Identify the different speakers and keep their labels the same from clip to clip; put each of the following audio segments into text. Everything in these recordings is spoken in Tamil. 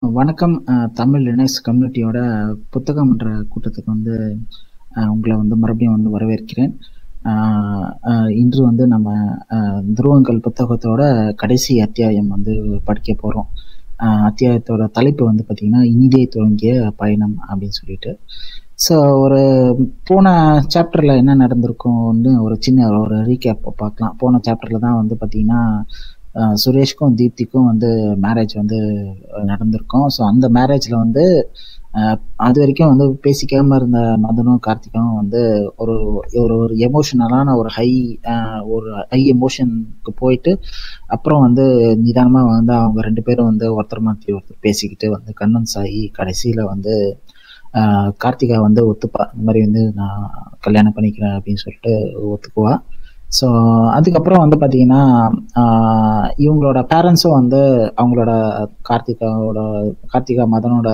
Speaker 1: வணக்கம் அஹ், தமிழ் லினக்ஸ் கம்யூனிட்டியோட புத்தகம் என்ற கூட்டத்துக்கு வந்து அஹ், உங்களை வந்து மறுபடியும் வந்து வரவேற்கிறேன் அஹ், அஹ், இன்று வந்து நம்ம அஹ், துருவங்கள் புத்தகத்தோட கடைசி அத்தியாயம் வந்து படிக்க போகிறோம் அத்தியாயத்தோட தலைப்பு வந்து பார்த்திங்கன்னா இனிதே துவங்கிய பயணம் அப்படின்னு சொல்லிட்டு ஸோ ஒரு போன சாப்டரில் என்ன நடந்திருக்கும்னு ஒரு சின்ன ஒரு ரீகேப் பார்க்கலாம் போன சாப்டரில் தான் வந்து பார்த்திங்கன்னா அஹ் சுரேஷ்க்கும் தீப்திக்கும் வந்து மேரேஜ் வந்து நடந்திருக்கும் ஸோ அந்த மேரேஜில் வந்து அஹ் அது வரைக்கும் வந்து பேசிக்காம இருந்த மதனும் கார்த்திகாவும் வந்து ஒரு ஒரு ஒரு எமோஷனலான ஒரு ஹை ஒரு ஹை எமோஷனுக்கு போயிட்டு அப்புறம் வந்து நிதானமாக வந்து அவங்க ரெண்டு பேரும் வந்து ஒருத்தர் மாற்றி ஒருத்தர் பேசிக்கிட்டு வந்து கன்வன்ஸ் ஆகி கடைசியில் வந்து ஆஹ் கார்த்திகா வந்து ஒத்துப்பா இந்த மாதிரி வந்து நான் கல்யாணம் பண்ணிக்கிறேன் அப்படின்னு சொல்லிட்டு ஒத்துக்குவா ஸோ அதுக்கப்புறம் வந்து பார்த்தீங்கன்னா ஆஹ் இவங்களோட பேரண்ட்ஸும் வந்து அவங்களோட கார்த்திகாவோட கார்த்திகா மதனோட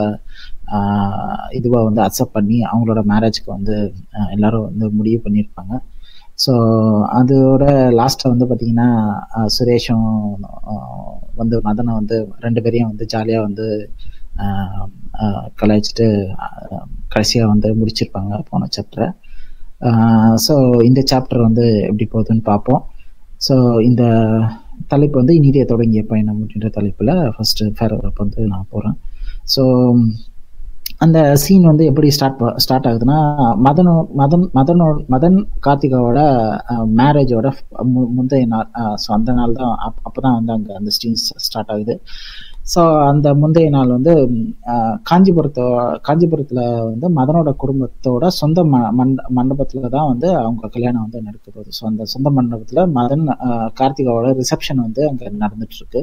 Speaker 1: இதுவாக வந்து அக்செப்ட் பண்ணி அவங்களோட மேரேஜ்க்கு வந்து ஆஹ் எல்லாரும் வந்து முடிவு பண்ணியிருப்பாங்க ஸோ அதோட லாஸ்ட்டில் வந்து பார்த்தீங்கன்னா ஆஹ் சுரேஷும் ஆஹ் வந்து மதனை வந்து ரெண்டு பேரையும் வந்து ஜாலியாக வந்து ஆஹ் ஆஹ் கலாய்ச்சிட்டு கடைசியாக வந்து முடிச்சிருப்பாங்க போன சாப்டரை ஸோ இந்த சாப்டர் வந்து எப்படி போகுதுன்னு பார்ப்போம் ஸோ இந்த தலைப்பு வந்து இனிதே தொடங்கிய பயணம் அப்படின்ற தலைப்பில் ஃபஸ்ட்டு பேராகிராஃப் வந்து நான் போகிறேன் ஸோ அந்த சீன் வந்து எப்படி ஸ்டார்ட் ஸ்டார்ட் ஆகுதுன்னா மதனோ மதன் மதனோ மதன் கார்த்திகாவோட மேரேஜோட முந்தைய நாள் ஸோ அந்த நாள் தான் அப் அப்போ தான் வந்து அங்கே அந்த சீன் ஸ்டார்ட் ஆகுது ஸோ அந்த முந்தைய நாள் வந்து காஞ்சிபுரத்தோ காஞ்சிபுரத்தில் வந்து மதனோட குடும்பத்தோட சொந்த ம மண்ட மண்டபத்தில் தான் வந்து அவங்க கல்யாணம் வந்து நடக்க போகுது ஸோ அந்த சொந்த மண்டபத்தில் மதன் கார்த்திகாவோட ரிசப்ஷன் வந்து அங்கே நடந்துட்டுருக்கு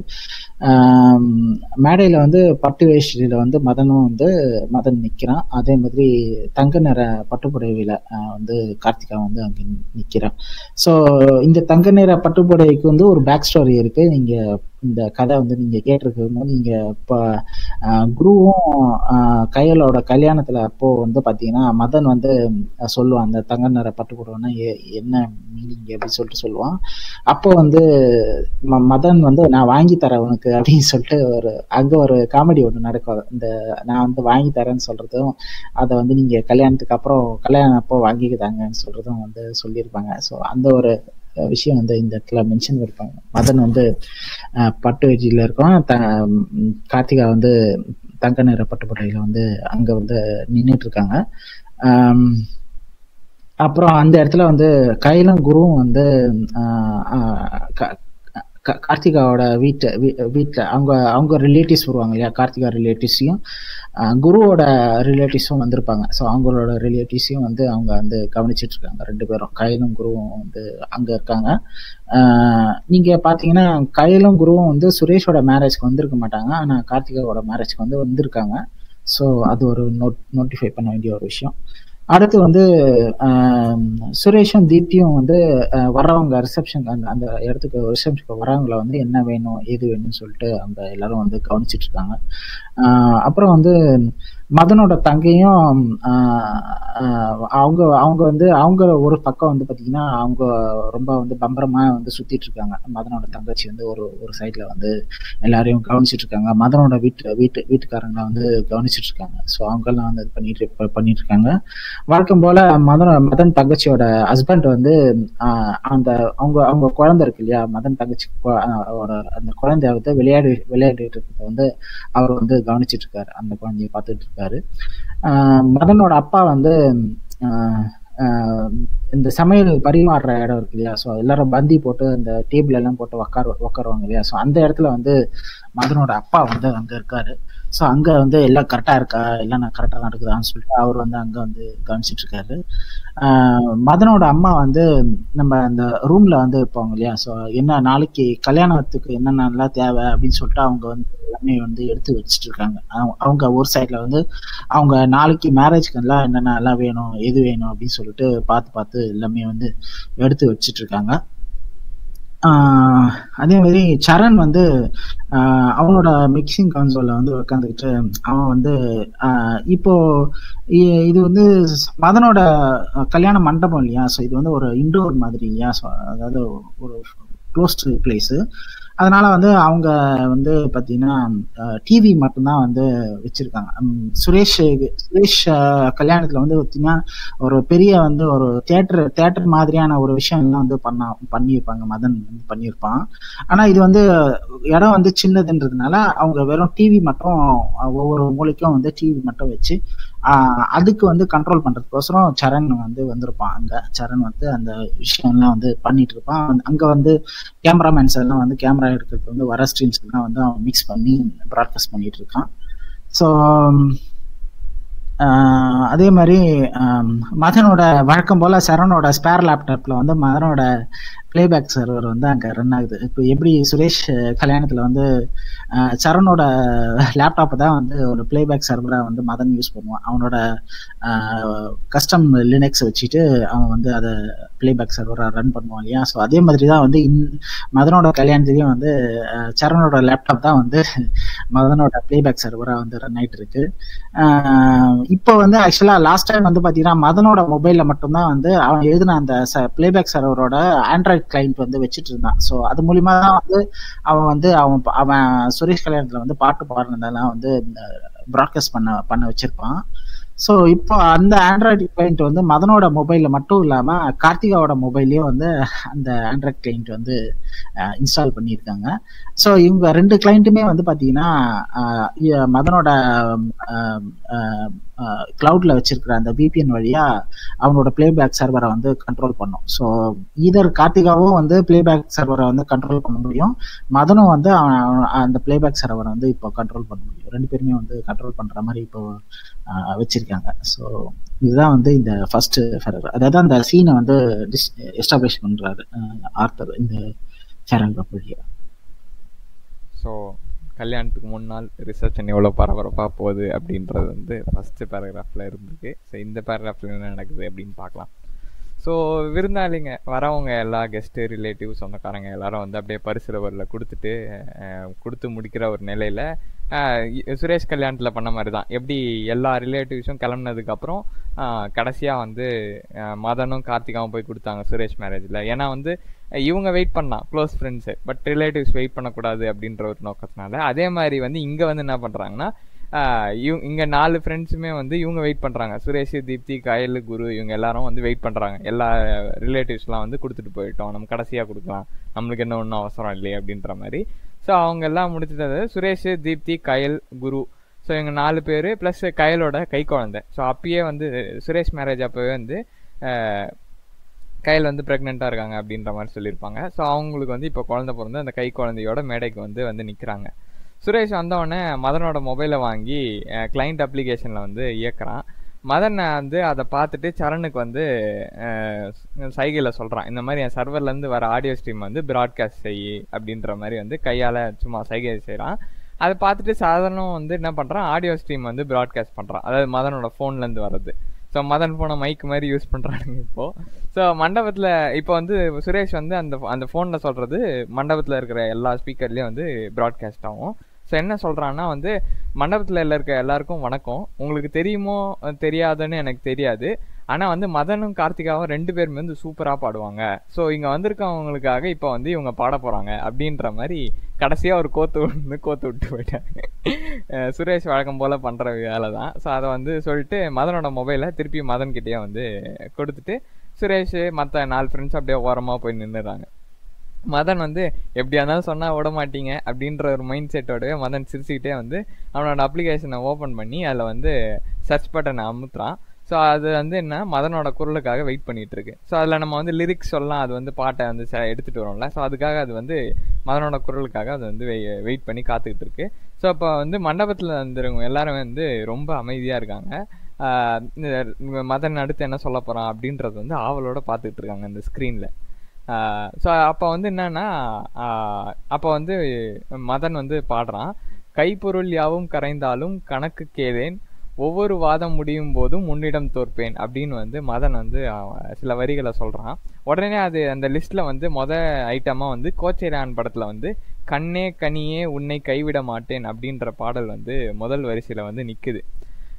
Speaker 1: மேடையில் வந்து பட்டு வேஷ்டியில் வந்து மதனும் வந்து மதன் நிற்கிறான் அதே மாதிரி தங்க நிற பட்டுப்புடவையில் வந்து கார்த்திகா வந்து அங்கே நிற்கிறான் ஸோ இந்த தங்க நிற பட்டுப்புடவைக்கு வந்து ஒரு பேக் ஸ்டோரி இருக்குது நீங்கள் இந்த கதை வந்து நீங்கள் கேட்டிருக்கும் போது நீங்கள் இப்போ குருவும் கையலோட கல்யாணத்தில் அப்போது வந்து பார்த்தீங்கன்னா மதன் வந்து சொல்லுவான் அந்த தங்க நிற பட்டுப்புடவைன்னா என்ன மீனிங் அப்படின்னு சொல்லிட்டு சொல்லுவான் அப்போ வந்து மதன் வந்து நான் வாங்கி தரேன் உனக்கு அப்படின்னு சொல்லிட்டு ஒரு அங்கே ஒரு காமெடி ஒன்று நடக்கும் இந்த நான் வந்து வாங்கி தரேன்னு சொல்கிறதும் அதை வந்து நீங்கள் கல்யாணத்துக்கு அப்புறம் கல்யாணம் அப்போ வாங்கிக்கிட்டாங்கன்னு சொல்கிறதும் வந்து சொல்லியிருப்பாங்க ஸோ அந்த ஒரு விஷயம் வந்து இந்த இடத்துல மென்ஷன் இருப்பாங்க மதன் வந்து பட்டு வெஜியில் இருக்கோம் த கார்த்திகா வந்து தங்க நிற பட்டுப்படையில் வந்து அங்கே வந்து நின்றுட்டு இருக்காங்க அப்புறம் அந்த இடத்துல வந்து கையிலும் குருவும் வந்து கார்த்திகாவோட வீட்டை வீட்டில் அவங்க அவங்க ரிலேட்டிவ்ஸ் வருவாங்க இல்லையா கார்த்திகா ரிலேட்டிவ்ஸையும் குருவோட ரிலேட்டிவ்ஸும் வந்திருப்பாங்க ஸோ அவங்களோட ரிலேட்டிவ்ஸையும் வந்து அவங்க வந்து கவனிச்சிட்டு இருக்காங்க ரெண்டு பேரும் கையிலும் குருவும் வந்து அங்கே இருக்காங்க நீங்கள் பார்த்தீங்கன்னா கையிலும் குருவும் வந்து சுரேஷோட மேரேஜ்க்கு வந்திருக்க மாட்டாங்க ஆனால் கார்த்திகாவோட மேரேஜ்க்கு வந்து வந்திருக்காங்க ஸோ அது ஒரு நோட் நோட்டிஃபை பண்ண வேண்டிய ஒரு விஷயம் அடுத்து வந்து சுரேஷும் தீப்தியும் வந்து வர்றவங்க ரிசப்ஷன் அந்த அந்த இடத்துக்கு ரிசப்ஷனுக்கு வரவங்களை வந்து என்ன வேணும் ஏது வேணும்னு சொல்லிட்டு அவங்க எல்லாரும் வந்து கவனிச்சிட்டு இருக்காங்க அப்புறம் வந்து மதனோட தங்கையும் அவங்க அவங்க வந்து அவங்க ஒரு பக்கம் வந்து பார்த்தீங்கன்னா அவங்க ரொம்ப வந்து பம்பரமாக வந்து சுற்றிட்டு இருக்காங்க மதனோட தங்கச்சி வந்து ஒரு ஒரு சைடில் வந்து எல்லாரையும் கவனிச்சிட்டு இருக்காங்க மதனோட வீட்டு வீட்டு வீட்டுக்காரங்களை வந்து கவனிச்சிட்டு இருக்காங்க ஸோ அவங்கெல்லாம் வந்து இது பண்ணிட்டு பண்ணிட்டு இருக்காங்க வழக்கம் போல மதன மதன் தங்கச்சியோட ஹஸ்பண்ட் வந்து அந்த அவங்க அவங்க குழந்தை இருக்கு இல்லையா மதன் தங்கச்சி அந்த குழந்தைய வந்து விளையாடி விளையாடிட்டு இருக்கிறத வந்து அவர் வந்து கவனிச்சிட்டு இருக்காரு அந்த குழந்தைய பார்த்துட்டு இருக்காரு மதனோட அப்பா வந்து இந்த சமையல் பரிமாறுற இடம் இருக்கு இல்லையா ஸோ எல்லாரும் பந்தி போட்டு அந்த டேபிள் எல்லாம் போட்டு உக்கார உக்காருவாங்க இல்லையா ஸோ அந்த இடத்துல வந்து மதனோட அப்பா வந்து அங்கே இருக்காரு ஸோ அங்கே வந்து எல்லாம் கரெக்டாக இருக்கா எல்லாம் நான் கரெக்டாக நடக்குதான்னு சொல்லிட்டு அவர் வந்து அங்கே வந்து கவனிச்சிட்டு இருக்காரு மதனோட அம்மா வந்து நம்ம அந்த ரூமில் வந்து இருப்பாங்க இல்லையா ஸோ என்ன நாளைக்கு கல்யாணத்துக்கு என்னென்னலாம் தேவை அப்படின்னு சொல்லிட்டு அவங்க வந்து எல்லாமே வந்து எடுத்து வச்சுட்டு இருக்காங்க அவங்க ஒரு சைடில் வந்து அவங்க நாளைக்கு மேரேஜ்க்கு எல்லாம் என்னென்ன எல்லாம் வேணும் எது வேணும் அப்படின்னு சொல்லிட்டு பார்த்து பார்த்து எல்லாமே வந்து எடுத்து வச்சுட்டு இருக்காங்க அதே மாதிரி சரண் வந்து அவனோட மிக்சிங் கன்சோலில் வந்து உட்காந்துக்கிட்டு அவன் வந்து இப்போ இது வந்து மதனோட கல்யாண மண்டபம் இல்லையா ஸோ இது வந்து ஒரு இண்டோர் மாதிரி இல்லையா ஸோ அதாவது ஒரு க்ளோஸ்டு பிளேஸு அதனால வந்து அவங்க வந்து பார்த்தீங்கன்னா டிவி மட்டும்தான் வந்து வச்சிருக்காங்க உம் சுரேஷ் சுரேஷ் அஹ், கல்யாணத்துல வந்து பார்த்தீங்கன்னா ஒரு பெரிய வந்து ஒரு தியேட்டர் தியேட்டர் மாதிரியான ஒரு விஷயம்லாம் வந்து பண்ண பண்ணியிருப்பாங்க மதன் வந்து பண்ணியிருப்பான் ஆனா இது வந்து இடம் வந்து சின்னதுன்றதுனால அவங்க வெறும் டிவி மட்டும் அஹ், ஒவ்வொரு மூலைக்கும் வந்து டிவி மட்டும் வச்சு ஆஹ், அதுக்கு வந்து கண்ட்ரோல் பண்றதுக்கோசரம் சரண் வந்து வந்திருப்பான் அங்க சரண் வந்து அந்த விஷயம்லாம் வந்து பண்ணிட்டு இருப்பான் வந்து- அங்க வந்து கேமராமேன்ஸ் எல்லாம் வந்து கேமரா எடுக்கிறதுக்கு வந்து வர ஸ்ட்ரீம்ஸ் எல்லாம் வந்து அவன் மிக்ஸ் பண்ணி ப்ராட்காஸ்ட் பண்ணிட்டு இருக்கான் ஸோ அதே மாதிரி ஆம், மதனோட வழக்கம் போல சரணோட ஸ்பேர் லேப்டாப்ல வந்து மதனோட பிளேபேக் சர்வர் வந்து அங்க ரன் ஆகுது இப்போ எப்படி சுரேஷ் கல்யாணத்துல வந்து ஆஹ், சரணோட லேப்டாப் தான் வந்து ஒரு பிளேபேக் சர்வரா வந்து மதன் யூஸ் பண்ணுவான் அவனோட கஸ்டம் லினக்ஸ் வச்சுட்டு அவன் வந்து அதை பிளேபேக் சர்வரா ரன் பண்ணுவான் இல்லையா ஸோ அதே மாதிரி தான் வந்து இன் மதனோட கல்யாணத்துலேயும் வந்து ஆஹ், சரணோட லேப்டாப் தான் வந்து மதனோட பிளேபேக் சர்வரா வந்து ரன் ஆயிட்டு இருக்கு ஆஹ் இப்போ வந்து ஆக்சுவலா லாஸ்ட் டைம் வந்து பாத்தீங்கன்னா மதனோட மொபைல்ல மட்டும்தான் வந்து அவன் எழுதின அந்த பிளேபேக் சர்வரோட ஆண்ட்ராய்ட் கிளைண்ட் வந்து வச்சுட்டு இருந்தான் ஸோ அது மூலியமா தான் வந்து அவன் வந்து அவன் ப- அவன் சுரேஷ் கல்யாணத்துல வந்து பாட்டு பாடுனதெல்லாம் வந்து ப்ராட்காஸ்ட் பண்ண பண்ண வச்சிருப்பான் ஸோ இப்போ அந்த ஆண்ட்ராய்டு கிளைண்ட் வந்து மதனோட மொபைல்ல மட்டும் இல்லாம கார்த்திகாவோட மொபைல்லையும் வந்து அந்த ஆண்ட்ராய்ட் கிளைண்ட் வந்து இன்ஸ்டால் பண்ணியிருக்காங்க ஸோ இவங்க ரெண்டு கிளைண்ட்டுமே வந்து பார்த்தீங்கன்னா ஆஹ் இ- மதனோட கிளவுட்ல வச்சிருக்கிற அந்த விபிஎன் வழியா அவனோட பிளேபேக் சர்வரை வந்து கண்ட்ரோல் பண்ணும் ஸோ ஈதர் கார்த்திகாவும் வந்து பிளேபேக் சர்வரை வந்து கண்ட்ரோல் பண்ண முடியும் மதனும் வந்து அவன் அவன் அந்த பிளேபேக் சர்வரை வந்து இப்போ கண்ட்ரோல் பண்ண முடியும் ரெண்டு பேருமே வந்து கண்ட்ரோல் பண்ற மாதிரி இப்போ ஆஹ் வச்சிருக்காங்க ஸோ இதுதான் வந்து இந்த ஃபர்ஸ்ட் ஃபெரர் அதாவது அந்த சீனை வந்து எஸ்டாப்ளிஷ் பண்றாரு ஆர்த்தர் இந்த பேராகிராஃப் வழியா
Speaker 2: ஸோ கல்யாணத்துக்கு முன்னாள் ரிசப்ஷன் எவ்வளோ பரபரப்பாக போகுது அப்படின்றது வந்து ஃபஸ்ட்டு பேராகிராஃபில் இருந்திருக்கு ஸோ இந்த பேராகிராஃபில் என்ன நடக்குது அப்படின்னு பார்க்கலாம் ஸோ விருந்தாளிங்க வரவங்க எல்லா கெஸ்ட்டு ரிலேட்டிவ் சொந்தக்காரங்க எல்லாரும் வந்து அப்படியே பரிசுரவரில் கொடுத்துட்டு அஹ், கொடுத்து முடிக்கிற ஒரு நிலையில் சுரேஷ் கல்யாணத்தில் பண்ண மாதிரி தான் எப்படி எல்லா ரிலேட்டிவ்ஸும் கிளம்புனதுக்கப்புறம் கடைசியாக வந்து அஹ், மதனும் கார்த்திகாவும் போய் கொடுத்தாங்க சுரேஷ் மேரேஜில் ஏன்னா வந்து அஹ், இவங்க வெயிட் பண்ணலாம் close friends but relatives wait பண்ணக்கூடாது அப்படின்ற ஒரு நோக்கத்தினால அதே மாதிரி வந்து இங்கே வந்து என்ன பண்ணுறாங்கன்னா இவங்க இங்கே நாலு ஃப்ரெண்ட்ஸுமே வந்து இவங்க வெயிட் பண்ணுறாங்க சுரேஷ் தீப்தி கயல் குரு இவங்க எல்லாரும் வந்து வெயிட் பண்ணுறாங்க எல்லா ரிலேட்டிவ்ஸ்லாம் வந்து கொடுத்துட்டு போயிட்டோம் நம்ம கடைசியாக கொடுக்கலாம் நம்மளுக்கு என்ன ஒன்றும் அவசரம் இல்லையே அப்படின்ற மாதிரி ஸோ அவங்க எல்லாம் முடிச்சிட்டது சுரேஷ் தீப்தி கயல் குரு ஸோ இவங்க நாலு பேர் ப்ளஸ் கயலோட கை குழந்தை ஸோ அப்பயே வந்து சுரேஷ் மேரேஜ் அப்போவே வந்து அஹ், கையில் வந்து ப்ரெக்னெண்ட்டாக இருக்காங்க அப்படின்ற மாதிரி சொல்லியிருப்பாங்க ஸோ அவங்களுக்கு வந்து இப்போ குழந்தை பிறந்து அந்த கை குழந்தையோட மேடைக்கு வந்து வந்து நிற்கிறாங்க சுரேஷ் வந்தவொடனே மதனோட மொபைலை வாங்கி கிளைண்ட் அப்ளிகேஷனில் வந்து இயக்குறான் மதன் வந்து அதை பார்த்துட்டு சரணுக்கு வந்து சைகையில் சொல்கிறான் இந்த மாதிரி என் சர்வர்லேருந்து வர ஆடியோ ஸ்ட்ரீம் வந்து ப்ராட்காஸ்ட் செய் அப்படின்ற மாதிரி வந்து கையால் சும்மா சைகை செய்கிறான் அதை பார்த்துட்டு சாதாரணம் வந்து என்ன பண்ணுறான் ஆடியோ ஸ்ட்ரீம் வந்து ப்ராட்காஸ்ட் பண்ணுறான் அதாவது மதனோட ஃபோன்லேருந்து வர்றது ஸோ மதன் ஃபோனை மைக் மாதிரி யூஸ் பண்ணுறானுங்க இப்போது ஸோ மண்டபத்தில் இப்போ வந்து சுரேஷ் வந்து அந்த அந்த ஃபோனில் சொல்கிறது மண்டபத்தில் இருக்கிற எல்லா ஸ்பீக்கர்லேயும் வந்து ப்ராட்காஸ்ட் ஆகும் ஸோ என்ன சொல்கிறான்னா வந்து மண்டபத்தில் எல்லாம் இருக்க எல்லாருக்கும் வணக்கம் உங்களுக்கு தெரியுமோ அஹ் தெரியாதுன்னு எனக்கு தெரியாது ஆனால் வந்து மதனும் கார்த்திகாவும் ரெண்டு பேருமே வந்து சூப்பராக பாடுவாங்க ஸோ இங்கே வந்திருக்கவங்களுக்காக இப்போ வந்து இவங்க பாட போகிறாங்க அப்படின்ற மாதிரி கடைசியாக ஒரு கோத்து வந்து கோத்து விட்டு போயிட்டாங்க அஹ் சுரேஷ் வழக்கம் போல் பண்ணுற வேலை தான் ஸோ அதை வந்து சொல்லிட்டு மதனோட மொபைலை திருப்பி மதன் கிட்டேயே வந்து கொடுத்துட்டு சுரேஷ் மற்ற நாலு ஃப்ரெண்ட்ஸ் அப்படியே ஓரமாக போய் நின்றுறாங்க மதன் வந்து எப்படியா இருந்தாலும் சொன்னா விட மாட்டீங்க அப்படின்ற ஒரு மைண்ட் செட்டோடவே மதன் சிரிச்சுக்கிட்டே வந்து அவனோட அப்ளிகேஷனை ஓப்பன் பண்ணி அதில் வந்து சர்ச் பட்டனை அமுத்துறான் ஸோ அது வந்து என்ன மதனோட குரலுக்காக வெயிட் பண்ணிட்டு இருக்கு ஸோ அதில் நம்ம வந்து லிரிக்ஸ் சொல்லலாம் அது வந்து பாட்டை வந்து ச எடுத்துகிட்டு வரோம்ல ஸோ அதுக்காக அது வந்து மதனோட குரலுக்காக அது வந்து வெயிட் பண்ணி காத்துக்கிட்டு இருக்கு ஸோ அப்போ வந்து மண்டபத்தில் வந்துருவங்க எல்லாரும் வந்து ரொம்ப அமைதியாக இருக்காங்க ஆஹ் இந்த மதன் அடுத்து என்ன சொல்ல போகிறான் அப்படின்றது வந்து ஆவலோட பார்த்துக்கிட்டு இருக்காங்க இந்த ஸ்க்ரீனில் ஸோ அப்போ வந்து என்னன்னா அப்போ வந்து மதன் வந்து பாடுறான் கைப்பொருள் யாவும் கரைந்தாலும் கணக்கு கேளேன் ஒவ்வொரு வாதம் முடியும் போதும் முன்னிடம் தோற்பேன் அப்படின்னு வந்து மதன் வந்து அவன் சில வரிகளை சொல்கிறான் உடனே அது அந்த லிஸ்ட்டில் வந்து மொத ஐட்டமாக வந்து கோச்சேரான் படத்தில் வந்து கண்ணே கனியே உன்னை கைவிட மாட்டேன் அப்படின்ற பாடல் வந்து முதல் வரிசையில் வந்து நிற்குது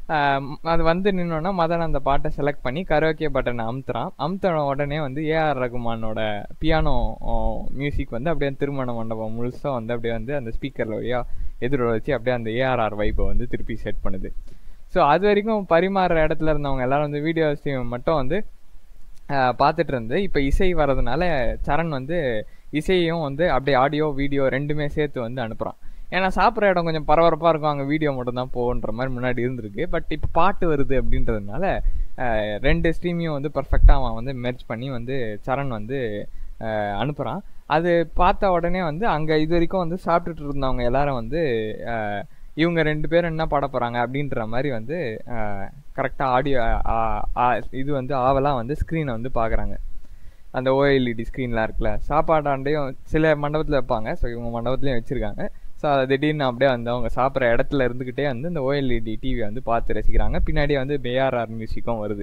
Speaker 2: அது வந்து நின்னோன்னா மதன் அந்த பாட்டை செலக்ட் பண்ணி கரோக்கே பட்டனை அமுத்துறான் அமுத்தின உடனே வந்து ஏஆர் ரகுமானோட பியானோ மியூசிக் வந்து அப்படியே திருமண மண்டபம் முழுசாக வந்து அப்படியே வந்து அந்த ஸ்பீக்கரில் வழியா எதிர வச்சு அப்படியே அந்த ஏஆர்ஆர் வைப்பை வந்து திருப்பி செட் பண்ணுது ஸோ அது வரைக்கும் பரிமாறுற இடத்துல இருந்தவங்க எல்லாரும் வந்து வீடியோ ஸ்ட்ரீம் மட்டும் வந்து பார்த்துட்டு இருந்து இப்போ இசை வர்றதுனால சரண் வந்து இசையும் வந்து அப்படியே ஆடியோ வீடியோ ரெண்டுமே சேர்த்து வந்து அனுப்புகிறான் ஏன்னா சாப்பிட்ற இடம் கொஞ்சம் பரபரப்பாக இருக்கும் அங்கே வீடியோ மட்டும் தான் போகுன்ற மாதிரி முன்னாடி இருந்திருக்கு பட் இப்போ பாட்டு வருது அப்படின்றதுனால ரெண்டு ஸ்ட்ரீமையும் வந்து பர்ஃபெக்டாக அவன் வந்து மெர்ச் பண்ணி வந்து சரண் வந்து அனுப்புகிறான் அது பார்த்த உடனே வந்து அங்கே இது வரைக்கும் வந்து சாப்பிட்டுட்டு இருந்தவங்க எல்லாரும் வந்து இவங்க ரெண்டு பேரும் என்ன பாட போகிறாங்க அப்படின்ற மாதிரி வந்து கரெக்டாக ஆடியோ இது வந்து ஆவலாக வந்து ஸ்க்ரீனை வந்து பார்க்குறாங்க அந்த ஓஎல்இடி ஸ்க்ரீன்லாம் இருக்குல்ல சாப்பாடாண்டையும் சில மண்டபத்தில் வைப்பாங்க ஸோ இவங்க மண்டபத்துலேயும் வச்சுருக்காங்க ஸோ அதை திடீர்னு அப்படியே வந்து அவங்க சாப்பிட்ற இடத்துல இருந்துக்கிட்டே வந்து இந்த ஓஎல்இடி டிவி வந்து பார்த்து ரசிக்கிறாங்க பின்னாடியே வந்து பேஆர்ஆர் மியூசிக்கும் வருது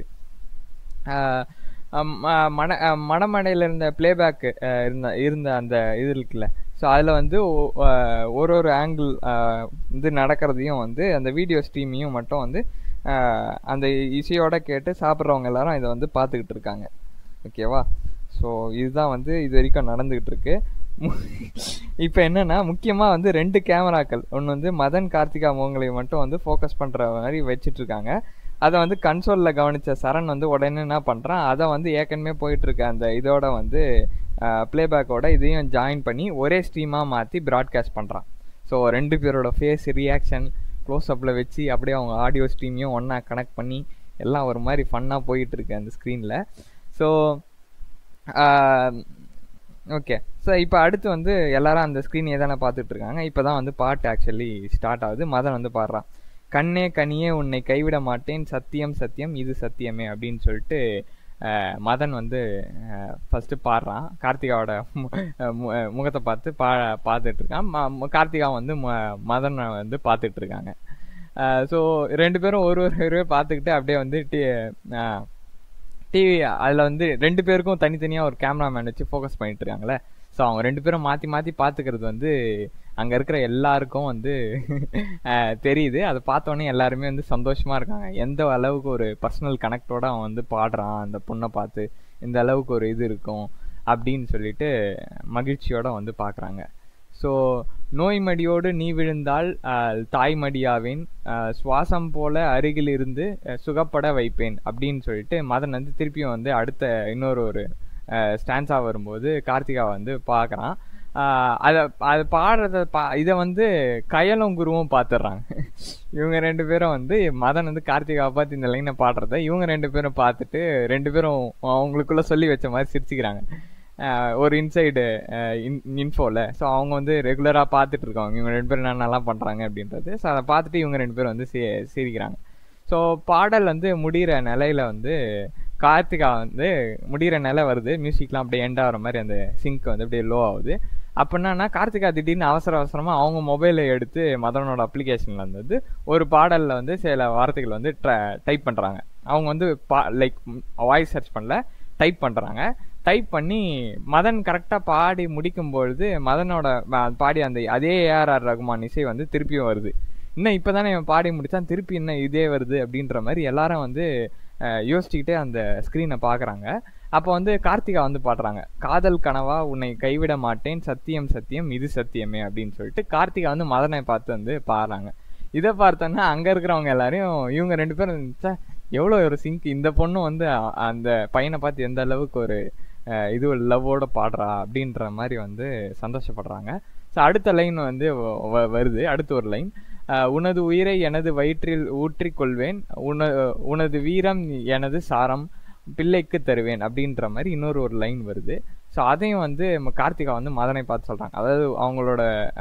Speaker 2: மண மணமடையில் இருந்த பிளேபேக்கு இருந்த இருந்த அந்த இது இருக்குல்ல ஸோ அதில் வந்து ஒரு ஒரு ஆங்கிள் இது நடக்கிறதையும் வந்து அந்த வீடியோ ஸ்ட்ரீமையும் மட்டும் வந்து அந்த இசையோட கேட்டு சாப்பிட்றவங்க எல்லாரும் இதை வந்து பார்த்துக்கிட்டு இருக்காங்க ஓகேவா ஸோ இதுதான் வந்து இது வரைக்கும் நடந்துக்கிட்டு இருக்கு இப்போ என்னன்னா முக்கியமாக வந்து ரெண்டு கேமராக்கள் ஒன்று வந்து மதன் கார்த்திகா முகங்களை மட்டும் வந்து ஃபோக்கஸ் பண்ணுற மாதிரி வச்சுட்டு இருக்காங்க அதை வந்து கன்சோலில் கவனித்த சரண் வந்து உடனே என்ன பண்ணுறான் அதை வந்து ஏற்கனவே போயிட்டுருக்க அந்த இதோட வந்து ப்ளேபேக்கோட இதையும் ஜாயின் பண்ணி ஒரே ஸ்ட்ரீமாக மாற்றி ப்ராட்காஸ்ட் பண்ணுறான் ஸோ ரெண்டு பேரோட ஃபேஸ் ரியாக்ஷன் க்ளோஸ்அப்பில் வச்சு அப்படியே அவங்க ஆடியோ ஸ்ட்ரீமையும் ஒன்றா கனெக்ட் பண்ணி எல்லாம் ஒரு மாதிரி ஃபன்னாக போயிட்டுருக்கு அந்த ஸ்க்ரீனில் ஸோ ஓகே ஸோ இப்போ அடுத்து வந்து எல்லாரும் அந்த ஸ்க்ரீனையே தானே பார்த்துட்டு இருக்காங்க இப்போ தான் வந்து பாட்டு ஆக்சுவலி ஸ்டார்ட் ஆகுது மதன் வந்து பாடுறான் கண்ணே கனியே உன்னை கைவிட மாட்டேன் சத்தியம் சத்தியம் இது சத்தியமே அப்படின்னு சொல்லிட்டு மதன் வந்து ஃபஸ்ட்டு பாடுறான் கார்த்திகாவோட முகத்தை பார்த்து பா பார்த்துட்டு இருக்கான் கார்த்திகா வந்து மதனை வந்து பார்த்துட்டு இருக்காங்க ஸோ ரெண்டு பேரும் ஒரு ஒரு பார்த்துக்கிட்டு அப்படியே வந்து டி டிவி அதில் வந்து ரெண்டு பேருக்கும் தனித்தனியாக ஒரு கேமராமேன் வச்சு ஃபோக்கஸ் பண்ணிட்டு இருக்காங்களே ஸோ அவங்க ரெண்டு பேரும் மாற்றி மாற்றி பார்த்துக்கிறது வந்து அங்கே இருக்கிற எல்லாருக்கும் வந்து தெரியுது அதை பார்த்தோன்னே எல்லாருமே வந்து சந்தோஷமாக இருக்காங்க எந்த அளவுக்கு ஒரு பர்சனல் கனெக்டோட அவன் வந்து பாடுறான் அந்த பொண்ணை பார்த்து இந்த அளவுக்கு ஒரு இது இருக்கும் அப்படின்னு சொல்லிட்டு மகிழ்ச்சியோட வந்து பார்க்குறாங்க ஸோ நோய்மடியோடு நீ விழுந்தால் தாய்மடியாவேன் சுவாசம் போல அருகில் இருந்து சுகப்பட வைப்பேன் அப்படின்னு சொல்லிட்டு மதன் வந்து திருப்பியும் வந்து அடுத்த இன்னொரு ஒரு ஸ்டான்ஸா வரும்போது கார்த்திகா வந்து பார்க்குறான் அதை அது பாடுறத பா இதை வந்து கயலும் குருவும் பார்த்துடுறாங்க இவங்க ரெண்டு பேரும் வந்து மதன் வந்து கார்த்திகாவை பார்த்து இந்த லைனை பாடுறத இவங்க ரெண்டு பேரும் பார்த்துட்டு ரெண்டு பேரும் அவங்களுக்குள்ள சொல்லி வச்ச மாதிரி சிரிச்சுக்கிறாங்க ஒரு இன்சைடு இன்ஃபோவில் ஸோ அவங்க வந்து ரெகுலராக பார்த்துட்டு இருக்காங்க இவங்க ரெண்டு பேரும் நல்லா பண்ணுறாங்க அப்படின்றது ஸோ அதை பார்த்துட்டு இவங்க ரெண்டு பேரும் வந்து சிரிக்கிறாங்க ஸோ பாடல் வந்து முடிகிற நிலையில வந்து கார்த்திகா வந்து முடிகிற நிலை வருது மியூசிக்லாம் அப்படியே எண்ட் ஆகிற மாதிரி அந்த சிங்க் வந்து அப்படியே லோ ஆகுது அப்போ என்னன்னா கார்த்திகா திடீர்னு அவசர அவசரமாக அவங்க மொபைலை எடுத்து மதனோட அப்ளிகேஷனில் வந்து ஒரு பாடலில் வந்து சில வார்த்தைகள் வந்து டைப் பண்ணுறாங்க அவங்க வந்து பா லைக் வாய்ஸ் சர்ச் பண்ணல டைப் பண்ணுறாங்க டைப் பண்ணி மதன் கரெக்டாக பாடி முடிக்கும் பொழுது மதனோட பாடி அந்த அதே ஏஆர்ஆர் ரகுமான் இசை வந்து திருப்பியும் வருது இன்னும் இப்போ தானே இவன் பாடி முடித்தான் திருப்பி இன்னும் இதே வருது அப்படின்ற மாதிரி எல்லாரும் வந்து யோசிச்சுக்கிட்டே அந்த ஸ்க்ரீனை பார்க்குறாங்க அப்போ வந்து கார்த்திகா வந்து பாடுறாங்க காதல் கனவா உன்னை கைவிட மாட்டேன் சத்தியம் சத்தியம் இது சத்தியமே அப்படின்னு சொல்லிட்டு கார்த்திகா வந்து மதனை பார்த்து வந்து பாடுறாங்க இதை பார்த்தோன்னா அங்கே இருக்கிறவங்க எல்லாரையும் இவங்க ரெண்டு பேரும் எவ்வளோ ஒரு சிங்க் இந்த பொண்ணு வந்து அந்த பையனை பார்த்து எந்த அளவுக்கு ஒரு இது லவ்வோட பாடுறா அப்படின்ற மாதிரி வந்து சந்தோஷப்படுறாங்க ஸோ அடுத்த லைன் வந்து வருது அடுத்த ஒரு லைன் உனது உயிரை எனது வயிற்றில் ஊற்றிக்கொள்வேன் உன உனது வீரம் எனது சாரம் பிள்ளைக்கு தருவேன் அப்படின்ற மாதிரி இன்னொரு ஒரு லைன் வருது ஸோ அதையும் வந்து கார்த்திகா வந்து மதனை பார்த்து சொல்கிறாங்க அதாவது அவங்களோட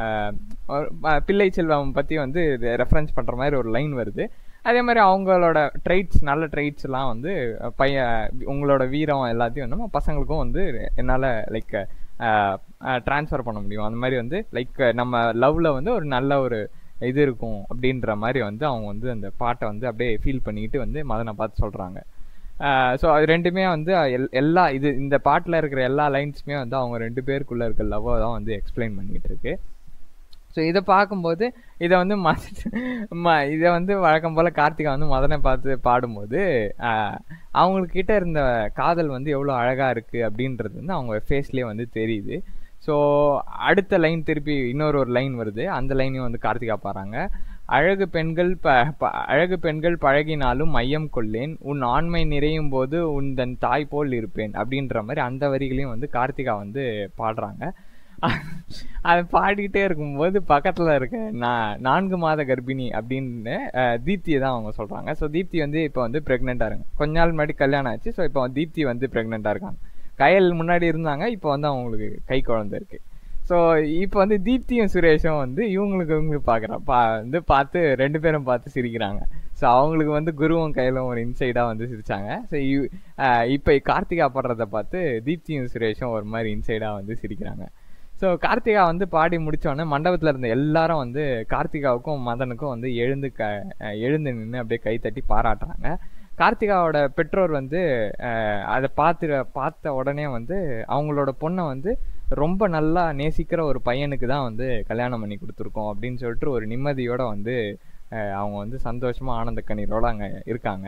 Speaker 2: பிள்ளை செல்வம் பற்றி வந்து ரெஃபரன்ஸ் பண்ணுற மாதிரி ஒரு லைன் வருது அதே மாதிரி அவங்களோட ட்ரைட்ஸ் நல்ல ட்ரைட்ஸ்லாம் வந்து பையன் உங்களோட வீரம் எல்லாத்தையும் வந்து பசங்களுக்கும் வந்து என்னால் லைக் ட்ரான்ஸ்ஃபர் பண்ண முடியும் அந்த மாதிரி வந்து லைக் நம்ம லவ்வில் வந்து ஒரு நல்ல ஒரு இது இருக்கும் அப்படின்ற மாதிரி வந்து அவங்க வந்து அந்த பாட்டை வந்து அப்படியே ஃபீல் பண்ணிக்கிட்டு வந்து மதனை பார்த்து சொல்கிறாங்க ஸோ அது ரெண்டுமே வந்து எல் எல்லா இது இந்த பாட்டில் இருக்கிற எல்லா லைன்ஸுமே வந்து அவங்க ரெண்டு பேருக்குள்ளே இருக்க லவ்வை தான் வந்து எக்ஸ்பிளைன் பண்ணிக்கிட்டு இருக்கு ஸோ இதை பார்க்கும்போது இதை வந்து ம ம இதை வந்து வழக்கம் போல் கார்த்திகா வந்து மதனை பார்த்து பாடும்போது ஆஹ், அவங்களுக்கு கிட்ட இருந்த காதல் வந்து எவ்வளோ அழகாக இருக்குது அப்படின்றது வந்து அவங்க ஃபேஸ்லேயே வந்து தெரியுது ஸோ அடுத்த லைன் திருப்பி இன்னொரு ஒரு லைன் வருது அந்த லைனையும் வந்து கார்த்திகா பாடுறாங்க அழகு பெண்கள் ப ப- அழகு பெண்கள் பழகினாலும் மையம் கொள்ளேன் உன் ஆண்மை நிறையும் போது உன் தன் தாய் போல் இருப்பேன் அப்படின்ற மாதிரி அந்த வரிகளையும் வந்து கார்த்திகா வந்து பாடுறாங்க அதை பாடிக்கிட்டே இருக்கும்போது பக்கத்தில் இருக்க நான் நான்கு மாத கர்ப்பிணி அப்படின்னு அஹ், தீப்தியை தான் அவங்க சொல்கிறாங்க ஸோ தீப்தி வந்து இப்போ வந்து ப்ரெக்னெண்ட்டாக இருங்க கொஞ்ச நாள் முன்னாடி கல்யாணம் ஆச்சு ஸோ இப்போ தீப்தி வந்து ப்ரெக்னெண்ட்டாக இருக்காங்க கயல் முன்னாடி இருந்தாங்க இப்போ வந்து அவங்களுக்கு கை குழந்தை இருக்கு ஸோ இப்போ வந்து தீப்தியும் சுரேஷும் வந்து இவங்களுக்கு இவங்களுக்கு பார்க்குறான் பா வந்து பார்த்து ரெண்டு பேரும் பார்த்து சிரிக்கிறாங்க ஸோ அவங்களுக்கு வந்து குருவும் கையிலும் ஒரு இன்சைடாக வந்து சிரிச்சாங்க ஸோ இப்போ கார்த்திகா படுறத பார்த்து தீப்தியும் சுரேஷும் ஒரு மாதிரி இன்சைடாக வந்து சிரிக்கிறாங்க ஸோ கார்த்திகா வந்து பாடி முடிச்சோடனே மண்டபத்தில் இருந்த எல்லாரும் வந்து கார்த்திகாவுக்கும் மதனுக்கும் வந்து எழுந்து க அஹ் எழுந்து நின்று அப்படியே கை தட்டி பாராட்டுறாங்க கார்த்திகாவோட பெற்றோர் வந்து அஹ், அதை பார்த்து பார்த்த உடனே வந்து அவங்களோட பொண்ணை வந்து ரொம்ப நல்லா நேசிக்கிற ஒரு பையனுக்கு தான் வந்து கல்யாணம் பண்ணி கொடுத்துருக்கோம் அப்படின்னு சொல்லிட்டு ஒரு நிம்மதியோட வந்து அஹ், அவங்க வந்து சந்தோஷமா ஆனந்த கண்ணீரோட அங்கே இருக்காங்க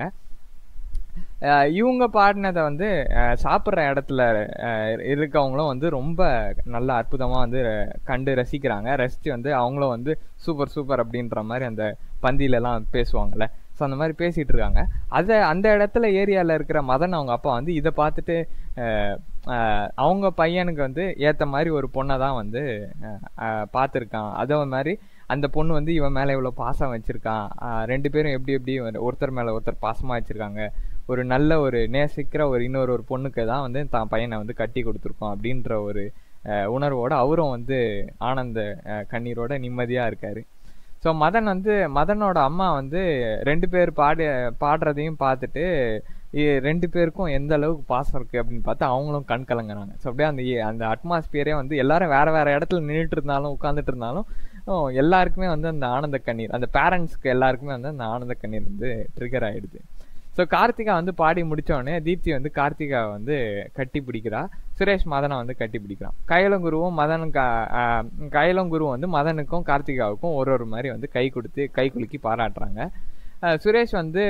Speaker 2: அஹ் இவங்க பாடினதை வந்து அஹ் சாப்பிட்ற இடத்துல அஹ் இருக்கவங்களும் வந்து ரொம்ப நல்ல அற்புதமாக வந்து கண்டு ரசிக்கிறாங்க ரசித்து வந்து அவங்களும் வந்து சூப்பர் சூப்பர் அப்படின்ற மாதிரி அந்த பந்தியிலலாம் பேசுவாங்கல்ல ஸோ அந்த மாதிரி பேசிகிட்டு இருக்காங்க அதை அந்த இடத்துல ஏரியாவில் இருக்கிற மதன் அவங்க அப்பா வந்து இதை பார்த்துட்டு அஹ், அஹ், அவங்க பையனுக்கு வந்து ஏற்ற மாதிரி ஒரு பொண்ணை தான் வந்து பார்த்துருக்கான் அதே மாதிரி அந்த பொண்ணு வந்து இவன் மேலே இவ்வளோ பாசம் வச்சுருக்கான் ரெண்டு பேரும் எப்படி எப்படி ஒரு- ஒருத்தர் மேலே ஒருத்தர் பாசமாக வச்சுருக்காங்க ஒரு நல்ல ஒரு நேசிக்கிற ஒரு இன்னொரு ஒரு பொண்ணுக்கு தான் வந்து தான் பையனை வந்து கட்டி கொடுத்துருக்கோம் அப்படின்ற ஒரு அஹ், உணர்வோட அவரும் வந்து ஆனந்த அஹ், கண்ணீரோட நிம்மதியாக இருக்காரு ஸோ மதன் வந்து மதனோட அம்மா வந்து ரெண்டு பேர் பாடு பாடுறதையும் பார்த்துட்டு இ- ரெண்டு பேருக்கும் எந்த அளவுக்கு பாசம் இருக்கு அப்படின்னு பார்த்து அவங்களும் கண் கலங்குறாங்க ஸோ அப்படியே அந்த ஏ- அந்த அட்மாஸ்பியரே வந்து எல்லாரும் வேற வேற இடத்துல நின்றுட்டு இருந்தாலும் உட்காந்துட்டு இருந்தாலும் ஓ, எல்லாருக்குமே வந்து அந்த ஆனந்த கண்ணீர் அந்த பேரண்ட்ஸ்க்கு எல்லாருக்குமே வந்து அந்த ஆனந்த கண்ணீர் வந்து ட்ரிகர் ஆயிடுது ஸோ கார்த்திகா வந்து பாடி முடிச்ச உடனே தீப்தி வந்து கார்த்திகா வந்து கட்டி பிடிக்கிறா சுரேஷ் மதனை வந்து கட்டி பிடிக்கிறான் கைலங்குருவும் மதனும் கைலங்குருவும் வந்து மதனுக்கும் கார்த்திகாவுக்கும் ஒரு ஒரு மாதிரி வந்து கை கொடுத்து கை குலுக்கி பாராட்டுறாங்க அஹ் சுரேஷ் வந்து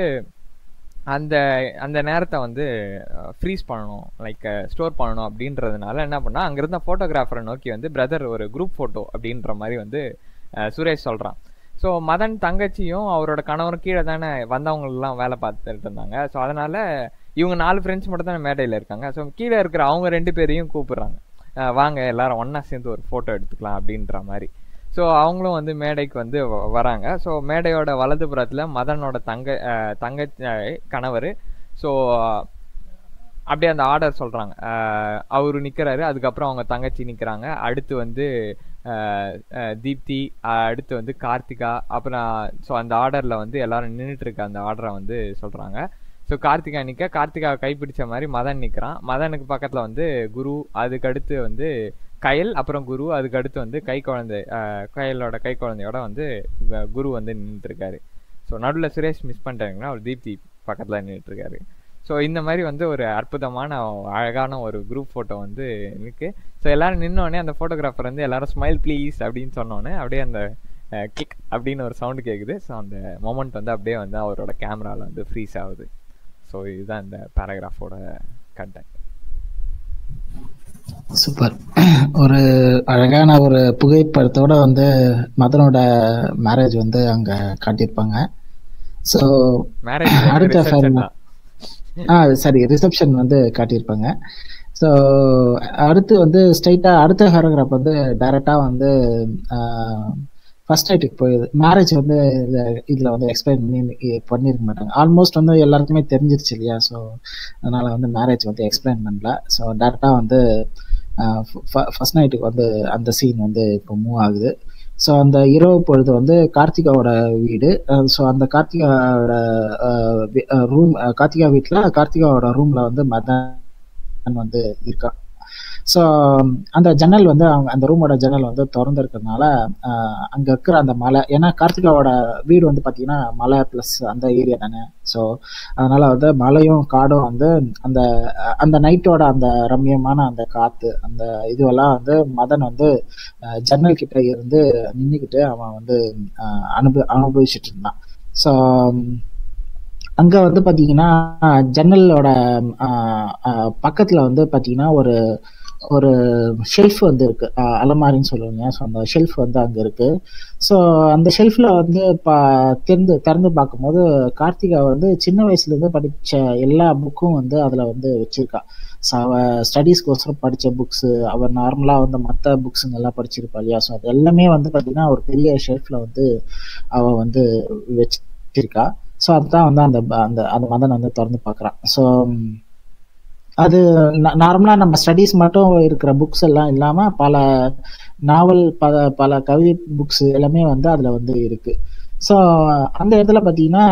Speaker 2: அந்த அந்த நேரத்தை வந்து ஃப்ரீஸ் பண்ணணும் லைக் ஸ்டோர் பண்ணணும் அப்படின்றதுனால என்ன பண்ணா அங்கிருந்த ஃபோட்டோகிராஃபரை நோக்கி வந்து பிரதர் ஒரு குரூப் ஃபோட்டோ அப்படின்ற மாதிரி வந்து அஹ், சுரேஷ் சொல்கிறான் ஸோ மதன் தங்கச்சியும் அவரோட கணவரும் கீழே தானே வந்தவங்களெலாம் வேலை பார்த்துட்டு இருந்தாங்க ஸோ அதனால் இவங்க நாலு ஃப்ரெண்ட்ஸ் மட்டும் தான் மேடையில் இருக்காங்க ஸோ கீழே இருக்கிற அவங்க ரெண்டு பேரையும் கூப்பிடுறாங்க அஹ், வாங்க எல்லாரும் ஒன்றா சேர்ந்து ஒரு ஃபோட்டோ எடுத்துக்கலாம் அப்படின்ற மாதிரி ஸோ அவங்களும் வந்து மேடைக்கு வந்து வ- வராங்க ஸோ மேடையோட வலதுபுறத்தில் மதனோட தங்க அஹ், தங்க அஹ், கணவர் ஸோ அப்படியே அந்த ஆர்டர் சொல்கிறாங்க அவர் நிற்கிறாரு அதுக்கப்புறம் அவங்க தங்கச்சி நிற்கிறாங்க அடுத்து வந்து அஹ், அஹ், தீப்தி அஹ், அடுத்து வந்து கார்த்திகா அப்புறம் ஸோ அந்த ஆர்டரில் வந்து எல்லாரும் நின்றுட்டு இருக்க அந்த ஆர்டரை வந்து சொல்கிறாங்க ஸோ கார்த்திகா நிற்க கார்த்திகா கைப்பிடிச்ச மாதிரி மதன் நிற்கிறான் மதனுக்கு பக்கத்தில் வந்து குரு அதுக்கு அடுத்து வந்து கயல் அப்புறம் குரு அதுக்கு அடுத்து வந்து கை குழந்தை அஹ், கயலோட கை குழந்தையோட வந்து கு- குரு வந்து நின்றுட்டு இருக்காரு ஸோ நடுவில் சுரேஷ் மிஸ் பண்ணிட்டாங்கன்னா அவர் தீப்தி பக்கத்தில் நின்றுட்டு இருக்காரு ஸோ இந்த மாதிரி வந்து ஒரு அற்புதமான அழகான ஒரு குரூப் ஃபோட்டோ வந்து இருக்கு ஸோ எல்லாரும் நின்னோடனே அந்த ஃபோட்டோகிராஃபர் வந்து எல்லாரும் ஸ்மைல் ப்ளீஸ் அப்படின்னு சொன்னோடனே அப்படியே அந்த கிளிக் அப்படின்னு ஒரு சவுண்டு கேட்குது ஸோ அந்த மொமெண்ட் வந்து அப்படியே வந்து அவரோட கேமராவில் வந்து ஃப்ரீஸ் ஆகுது ஸோ இதுதான் இந்த பேராகிராஃபோட கண்டென்ட்
Speaker 1: சூப்பர் ஒரு அழகான ஒரு புகைப்படத்தோட வந்து மதனோட மேரேஜ் வந்து அங்க காட்டியிருப்பாங்க ஸோ
Speaker 2: மேரேஜ்
Speaker 1: அடுத்த
Speaker 2: ரிசப்ஷன்
Speaker 1: film-
Speaker 2: தான்
Speaker 1: ஆ சரி ரிசப்ஷன் வந்து காட்டியிருப்பாங்க ஸோ அடுத்து வந்து ஸ்ட்ரைட்டாக அடுத்த பேராகிராஃப் வந்து டைரெக்டாக வந்து ஃபர்ஸ்ட் நைட்டுக்கு போயிடுது மேரேஜ் வந்து இதில் இதில் வந்து எக்ஸ்பிளைன் பண்ணி பண்ணியிருக்க மாட்டாங்க ஆல்மோஸ்ட் வந்து எல்லாருக்குமே தெரிஞ்சிருச்சு இல்லையா ஸோ அதனால் வந்து மேரேஜ் வந்து எக்ஸ்பிளைன் பண்ணல ஸோ டேரெக்டாக வந்து ஃபர்ஸ்ட் நைட்டுக்கு வந்து அந்த சீன் வந்து இப்போ மூவ் ஆகுது ஸோ அந்த இரவு பொழுது வந்து கார்த்திகாவோட வீடு ஸோ அந்த கார்த்திகாவோட ரூம் கார்த்திகா வீட்டில் கார்த்திகாவோட ரூமில் வந்து மதன் வந்து இருக்கான் ஸோ அந்த ஜன்னல் வந்து அவங்க அந்த ரூமோட ஜன்னல் வந்து திறந்து இருக்கிறதுனால அங்கே இருக்கிற அந்த மலை ஏன்னா கார்த்திகாவோட வீடு வந்து பார்த்தீங்கன்னா மலை ப்ளஸ் அந்த ஏரியா தானே ஸோ அதனால வந்து மலையும் காடும் வந்து அந்த அந்த நைட்டோட அந்த ரம்யமான அந்த காற்று அந்த இதுவெல்லாம் வந்து மதன் வந்து அஹ், ஜன்னல் கிட்ட இருந்து நின்றுக்கிட்டு அவன் வந்து அஹ், அனுப அனுபவிச்சுட்டு இருந்தான் ஸோ அங்க வந்து பாத்தீங்கன்னா ஜன்னலோட ஆஹ், ஆஹ், பக்கத்துல வந்து பாத்தீங்கன்னா ஒரு ஒரு ஷெல்ஃப் வந்து இருக்கு ஆஹ், அலமாரின்னு சொல்லுவாங்க ஸோ அந்த ஷெல்ஃப் வந்து அங்க இருக்கு ஸோ அந்த ஷெல்ஃப்ல வந்து பா திறந்து திறந்து பார்க்கும்போது கார்த்திகா வந்து சின்ன வயசுல இருந்து படிச்ச எல்லா புக்கும் வந்து அதுல வந்து வச்சிருக்கா ஸோ அவ ஸ்டடீஸ்க்கோசரம் படிச்ச புக்ஸ் அவ நார்மலா வந்து மற்ற புக்ஸுங்க எல்லாம் படிச்சிருப்பா இல்லையா ஸோ அது எல்லாமே வந்து பாத்தீங்கன்னா ஒரு பெரிய ஷெல்ஃப்ல வந்து அவ வந்து வச்சிருக்கா ஸோ அதுதான் வந்து அந்த அந்த அந்த மதன் வந்து திறந்து பார்க்குறான் ஸோ அது நார்மலாக நம்ம ஸ்டடீஸ் மட்டும் இருக்கிற புக்ஸ் எல்லாம் இல்லாமல் பல நாவல் பல பல கவிதை புக்ஸ் எல்லாமே வந்து அதில் வந்து இருக்கு ஸோ அந்த இடத்துல பார்த்தீங்கன்னா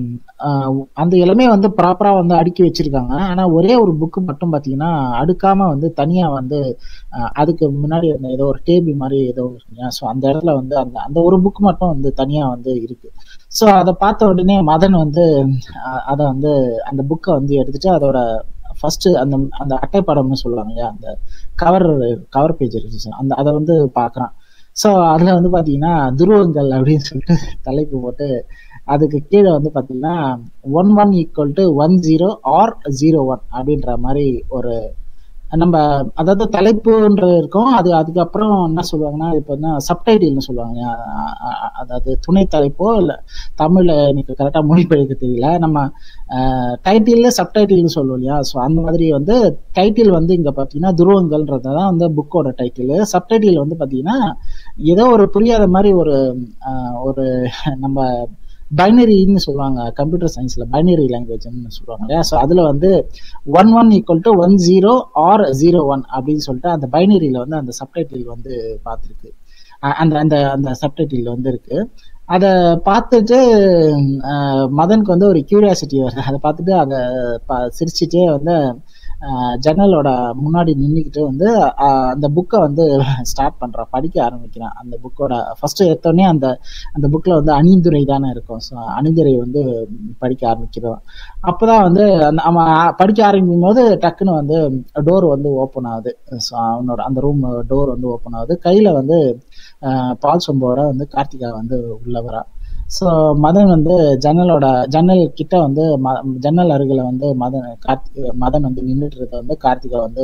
Speaker 1: அந்த எல்லாமே வந்து ப்ராப்பராக வந்து அடுக்கி வச்சிருக்காங்க ஆனால் ஒரே ஒரு புக்கு மட்டும் பார்த்தீங்கன்னா அடுக்காம வந்து தனியாக வந்து அஹ், அதுக்கு முன்னாடி அந்த ஏதோ ஒரு டேபிள் மாதிரி ஏதோ ஸோ அந்த இடத்துல வந்து அந்த அந்த ஒரு புக் மட்டும் வந்து தனியாக வந்து இருக்கு ஸோ அதை பார்த்த உடனே மதன் வந்து அஹ், அதை வந்து அந்த புக்கை வந்து எடுத்துட்டு அதோட ஃபர்ஸ்ட் அந்த அந்த அட்டைப்படம்னு சொல்லுவாங்க இல்லையா அந்த கவர் கவர் பேஜ் இருக்கு அந்த அதை வந்து பார்க்குறான் ஸோ அதில் வந்து பார்த்தீங்கன்னா துருவங்கள் அப்படின்னு சொல்லிட்டு தலைப்பு போட்டு அதுக்கு கீழே வந்து பார்த்தீங்கன்னா one one equal to one zero or zero one அப்படின்ற மாதிரி ஒரு நம்ம அதாவது தலைப்புன்றது இருக்கும் அது அதுக்கப்புறம் என்ன சொல்லுவாங்கன்னா இப்போ என்ன சப்டைட்டில்னு சொல்லுவாங்க அ- அ- அதாவது துணை தலைப்போ இல்லை தமிழில் எனக்கு கரெக்டாக மொழிபெயர்க்க தெரியல நம்ம டைட்டில் சப்டைட்டில்னு சொல்லுவோம் இல்லையா ஸோ அந்த மாதிரி வந்து டைட்டில் வந்து இங்கே பார்த்தீங்கன்னா துருவங்கள்ன்றது தான் வந்து புக்கோட டைட்டில் சப்டைட்டில் வந்து பார்த்தீங்கன்னா ஏதோ ஒரு புரியாத மாதிரி ஒரு அஹ், ஒரு நம்ம பைனரின்னு சொல்லுவாங்க கம்ப்யூட்டர் சயின்ஸ்ல பைனரி லாங்குவேஜ்னு சொல்லுவாங்க இல்லையா ஸோ அதுல வந்து one one equal to one zero or zero one அப்படின்னு சொல்லிட்டு அந்த பைனரியில வந்து அந்த சப்டைட்டில் வந்து பார்த்துருக்கு அ- அந்த அந்த அந்த சப்டைட்டில் வந்து இருக்கு அதை பார்த்துட்டு அஹ், மதனுக்கு வந்து ஒரு கியூரியாசிட்டி வருது அதை பார்த்துட்டு அதை ப- சிரிச்சுட்டே வந்து அஹ், ஜன்னலோட முன்னாடி நின்றுக்கிட்டு வந்து அஹ், அந்த புக்கை வந்து ஸ்டார்ட் பண்றான் படிக்க ஆரம்பிக்கிறான் அந்த புக்கோட ஃபர்ஸ்ட் எடுத்தோடனே அந்த அந்த புக்கில் வந்து அணிந்துரை தானே இருக்கும் ஸோ அணிந்துரை வந்து படிக்க ஆரம்பிக்கிறோம் அப்போதான் வந்து அந்த அவன் படிக்க ஆரம்பிக்கும் போது டக்குன்னு வந்து டோர் வந்து ஓப்பன் ஆகுது ஸோ அவனோட அந்த ரூம் டோர் வந்து ஓப்பன் ஆகுது கையில் வந்து அஹ், பால் சொம்போட வந்து கார்த்திகா வந்து உள்ள வரா ஸோ மதன் வந்து ஜன்னலோட ஜன்னல் கிட்ட வந்து ம- ஜன்னல் அருகில் வந்து மதன் கார்த்தி மதன் வந்து நின்றுட்டு வந்து கார்த்திகா வந்து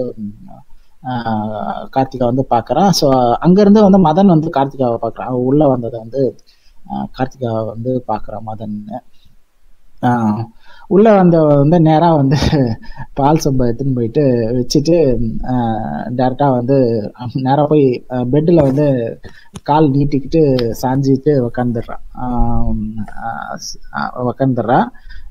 Speaker 1: ஆஹ், கார்த்திகா வந்து பார்க்கறான் ஸோ அங்கேருந்து வந்து மதன் வந்து கார்த்திகாவை பார்க்குறான் அவ உள்ள வந்ததை வந்து ஆஹ், கார்த்திகாவை வந்து பார்க்குறான் மதன் ஆஹ், உள்ள வந்த வந்து நேராக வந்து பால் சொம்பை எடுத்துன்னு போயிட்டு வச்சுட்டு டேரெக்டாக வந்து நேராக போய் பெட்டில் வந்து கால் நீட்டிக்கிட்டு சாஞ்சிட்டு உக்காந்துடுறான் உக்காந்துடுறான்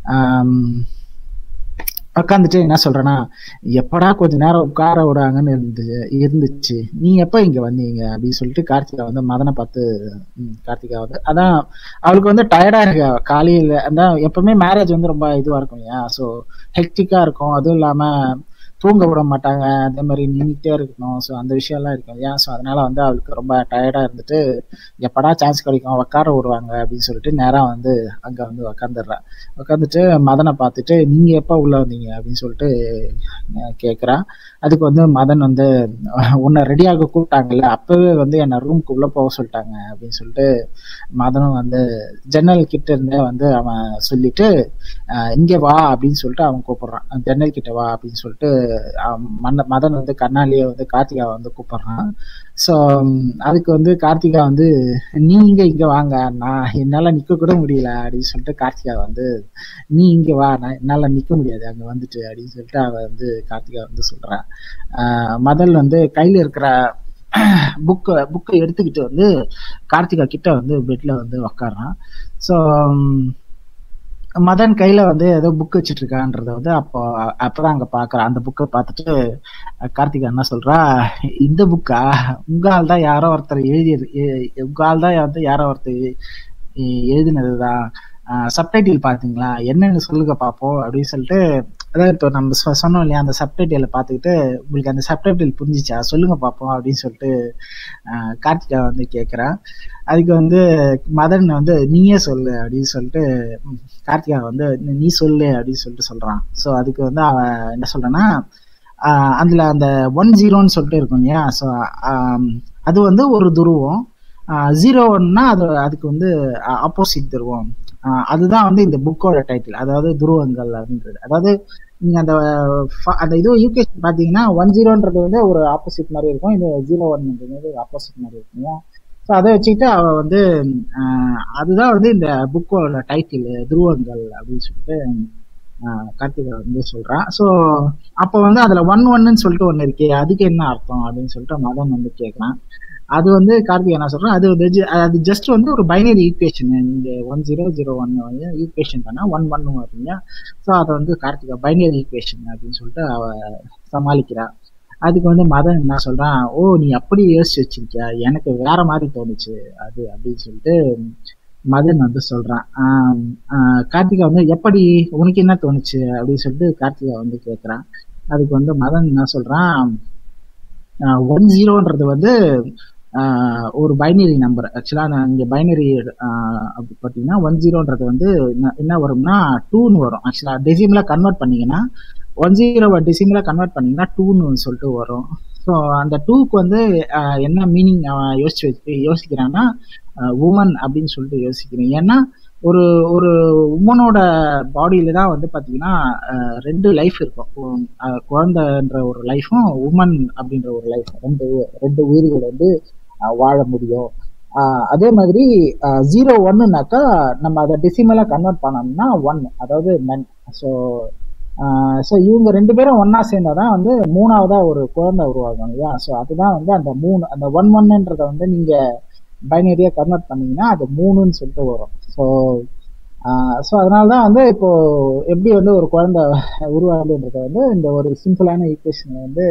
Speaker 1: உட்காந்துட்டு என்ன சொல்றேன்னா எப்படா கொஞ்ச நேரம் உட்கார விடாங்கன்னு இருந்து இருந்துச்சு நீ எப்ப இங்க வந்தீங்க அப்படின்னு சொல்லிட்டு கார்த்திகா வந்து மதனை பார்த்து ம், கார்த்திகா வந்து அதான் அவளுக்கு வந்து டயர்டா இருக்கு அவ காலையில அதான் எப்பவுமே மேரேஜ் வந்து ரொம்ப இதுவா இருக்கும் இல்லையா ஸோ ஹெக்டிக்கா இருக்கும் அதுவும் இல்லாம தூங்க விட மாட்டாங்க அதே மாதிரி நின்றுட்டே இருக்கணும் ஸோ அந்த விஷயம்லாம் இருக்கும் இல்லையா ஸோ அதனால வந்து அவளுக்கு ரொம்ப டயர்டா இருந்துட்டு எப்படா சான்ஸ் கிடைக்கும் உட்கார விடுவாங்க அப்படின்னு சொல்லிட்டு நேரா வந்து அங்க வந்து உக்காந்துடுறா உட்காந்துட்டு மதனை பார்த்துட்டு நீங்க எப்ப உள்ள வந்தீங்க அப்படின்னு சொல்லிட்டு அஹ் கேக்குறா அதுக்கு வந்து மதன் வந்து உன்னை ரெடியாக கூப்பிட்டாங்கல்ல அப்பவே வந்து என்னை ரூமுக்கு உள்ள போக சொல்லிட்டாங்க அப்படின்னு சொல்லிட்டு மதனும் வந்து ஜன்னல் கிட்ட இருந்தே வந்து அவன் சொல்லிட்டு அஹ் இங்க வா அப்படின்னு சொல்லிட்டு அவன் கூப்பிடுறான் ஜன்னல் கிட்ட வா அப்படின்னு சொல்லிட்டு அவன் மன்ன- மதன் வந்து கண்ணாலேயே வந்து கார்த்திகாவை வந்து கூப்பிடுறான் ஸோ அதுக்கு வந்து கார்த்திகா வந்து நீங்க இங்க வாங்க நான் என்னால நிக்க கூட முடியல அப்படின்னு சொல்லிட்டு கார்த்திகா வந்து நீ இங்க வா நான் என்னால நிக்க முடியாது அங்க வந்துட்டு அப்படின்னு சொல்லிட்டு அவ வந்து கார்த்திகா வந்து சொல்றான் ஆஹ் மதன் வந்து கையில இருக்கிற புக்கை புக்கை எடுத்துக்கிட்டு வந்து கார்த்திகா கிட்ட வந்து பெட்ல வந்து உக்காடுறான் ஸோ மதன் கையில வந்து ஏதோ புக் வச்சிட்டு இருக்கான்றத வந்து அப்போ அப்பதான் அங்க பாக்குறான் அந்த புக்கை பார்த்துட்டு அஹ் கார்த்திகா என்ன சொல்றா இந்த புக்கா உங்கால் தான் யாரோ ஒருத்தர் எழுதி உங்கால் தான் வந்து யாரோ ஒருத்தர் எ- எழுதினதுதான் சப்டைட்டில் பார்த்தீங்களா என்னன்னு சொல்லுங்க பார்ப்போம் அப்படின்னு சொல்லிட்டு அதாவது இப்போ நம்ம சொ- சொன்னோம் இல்லையா அந்த சப்டைட்டிலை பார்த்துக்கிட்டு உங்களுக்கு அந்த சப்டைட்டில் புரிஞ்சிச்சா சொல்லுங்க பார்ப்போம் அப்படின்னு சொல்லிட்டு ஆஹ் கார்த்திகா வந்து கேட்குறான் அதுக்கு வந்து மதன் வந்து நீயே சொல்லு அப்படின்னு சொல்லிட்டு ம், கார்த்திகா வந்து "நீ- நீ சொல்லு அப்படின்னு சொல்லிட்டு சொல்றான் ஸோ அதுக்கு வந்து அவன் என்ன சொல்றேன்னா ஆஹ் அதுல அந்த ஒன் ஜீரோன்னு சொல்லிட்டு இருக்கும் இல்லையா ஸோ அது வந்து ஒரு துருவம் ஜீரோ ஒன்னா அது அதுக்கு வந்து ஆப்போசிட் துருவம் ஆஹ் அதுதான் வந்து இந்த புக்கோட டைட்டில் அதாவது துருவங்கள் அப்படின்றது அதாவது நீங்க அந்த ஃப- அந்த இது யூகே பாத்தீங்கன்னா ஒன் ஜீரோன்றது வந்து ஒரு ஆப்போசிட் மாதிரி இருக்கும் இது ஜீரோ ஒன்ன்றது ஆப்போசிட் மாதிரி இருக்கும் இல்லையா ஸோ அதை வச்சுக்கிட்டு அவ வந்து ஆஹ் அதுதான் வந்து இந்த புக்கோட டைட்டில் துருவங்கள் அப்படின்னு சொல்லிட்டு ஆஹ் கார்த்திகா வந்து சொல்றான் ஸோ அப்போ வந்து அதுல ஒன் ஒன்னு சொல்லிட்டு ஒன்று இருக்கே அதுக்கு என்ன அர்த்தம் அப்படின்னு சொல்லிட்டு மதன் வந்து கேட்குறான் அது வந்து கார்த்திகா என்ன சொல்றேன் அது வந்து ju- அது ஜஸ்ட் வந்து ஒரு பைனரி ஈக்குவேஷன் இந்த ஒன் ஜீரோ ஜீரோ ஒன் வந்து ஈக்குவேஷன் பண்ணா ஒன் ஒன் வருங்க ஸோ அதை வந்து கார்த்திகா பைனரி ஈக்குவேஷன் அப்படின்னு சொல்லிட்டு அவ சமாளிக்கிறா அதுக்கு வந்து மதன் என்ன சொல்றான் ஓ நீ அப்படி யோசிச்சு வச்சிருக்கியா எனக்கு வேற மாதிரி தோணுச்சு அது அப்படின்னு சொல்லிட்டு மதன் வந்து சொல்றான் ஆஹ் ஆஹ் கார்த்திகா வந்து எப்படி உனக்கு என்ன தோணுச்சு அப்படின்னு சொல்லிட்டு கார்த்திகா வந்து கேட்கறான் அதுக்கு வந்து மதன் என்ன சொல்றான் ஒன் ஜீரோன்றது வந்து ஆஹ் ஒரு பைனரி நம்பர் ஆக்சுவலா நான் இங்க பைனரி அப்படி பார்த்தீங்கன்னா ஒன் ஜீரோன்றது வந்து என்ன- என்ன வரும்னா டூன்னு வரும் ஆக்சுவலா டெசிமலா கன்வெர்ட் பண்ணீங்கன்னா ஒன் ஜீரோவை டெசிமலா கன்வெர்ட் பண்ணீங்கன்னா டூன்னு சொல்லிட்டு வரும் ஸோ அந்த டூக்கு வந்து ஆஹ் என்ன மீனிங் யோசிச்சு வச்சு யோசிக்கிறான்னா உமன் அப்படின்னு சொல்லிட்டு யோசிக்கிறேன் ஏன்னா ஒரு ஒரு உமனோட பாடியில தான் வந்து பாத்தீங்கன்னா ஆஹ் ரெண்டு லைஃப் இருக்கும் உம், ஆஹ் குழந்தைன்ற ஒரு லைஃபும் உமன் அப்படின்ற ஒரு லைஃப் ரெண்டு ரெண்டு உயிர்கள் வந்து ஆஹ் வாழ முடியும் ஆஹ் அதே மாதிரி ஜீரோ ஒன்னுனாக்கா நம்ம அதை டெசிமலா கன்வெர்ட் பண்ணோம்னா ஒன் அதாவது மென் ஸோ ஸோ இவங்க ரெண்டு பேரும் ஒண்ணா சேர்ந்தாதான் வந்து மூணாவதா ஒரு குழந்தை உருவாகும் இல்லையா ஸோ அதுதான் வந்து அந்த மூணு அந்த ஒன் ஒன்னுன்றதை வந்து நீங்க பைனரியா கன்வெர்ட் பண்ணீங்கன்னா அது மூணுன்னு சொல்லிட்டு வரும் ஸோ ஸோ அதனால தான் வந்து இப்போ எப்படி வந்து ஒரு குழந்தை உருவாகுதுன்றத வந்து இந்த ஒரு சிம்பிளான ஈக்குவேஷன் வந்து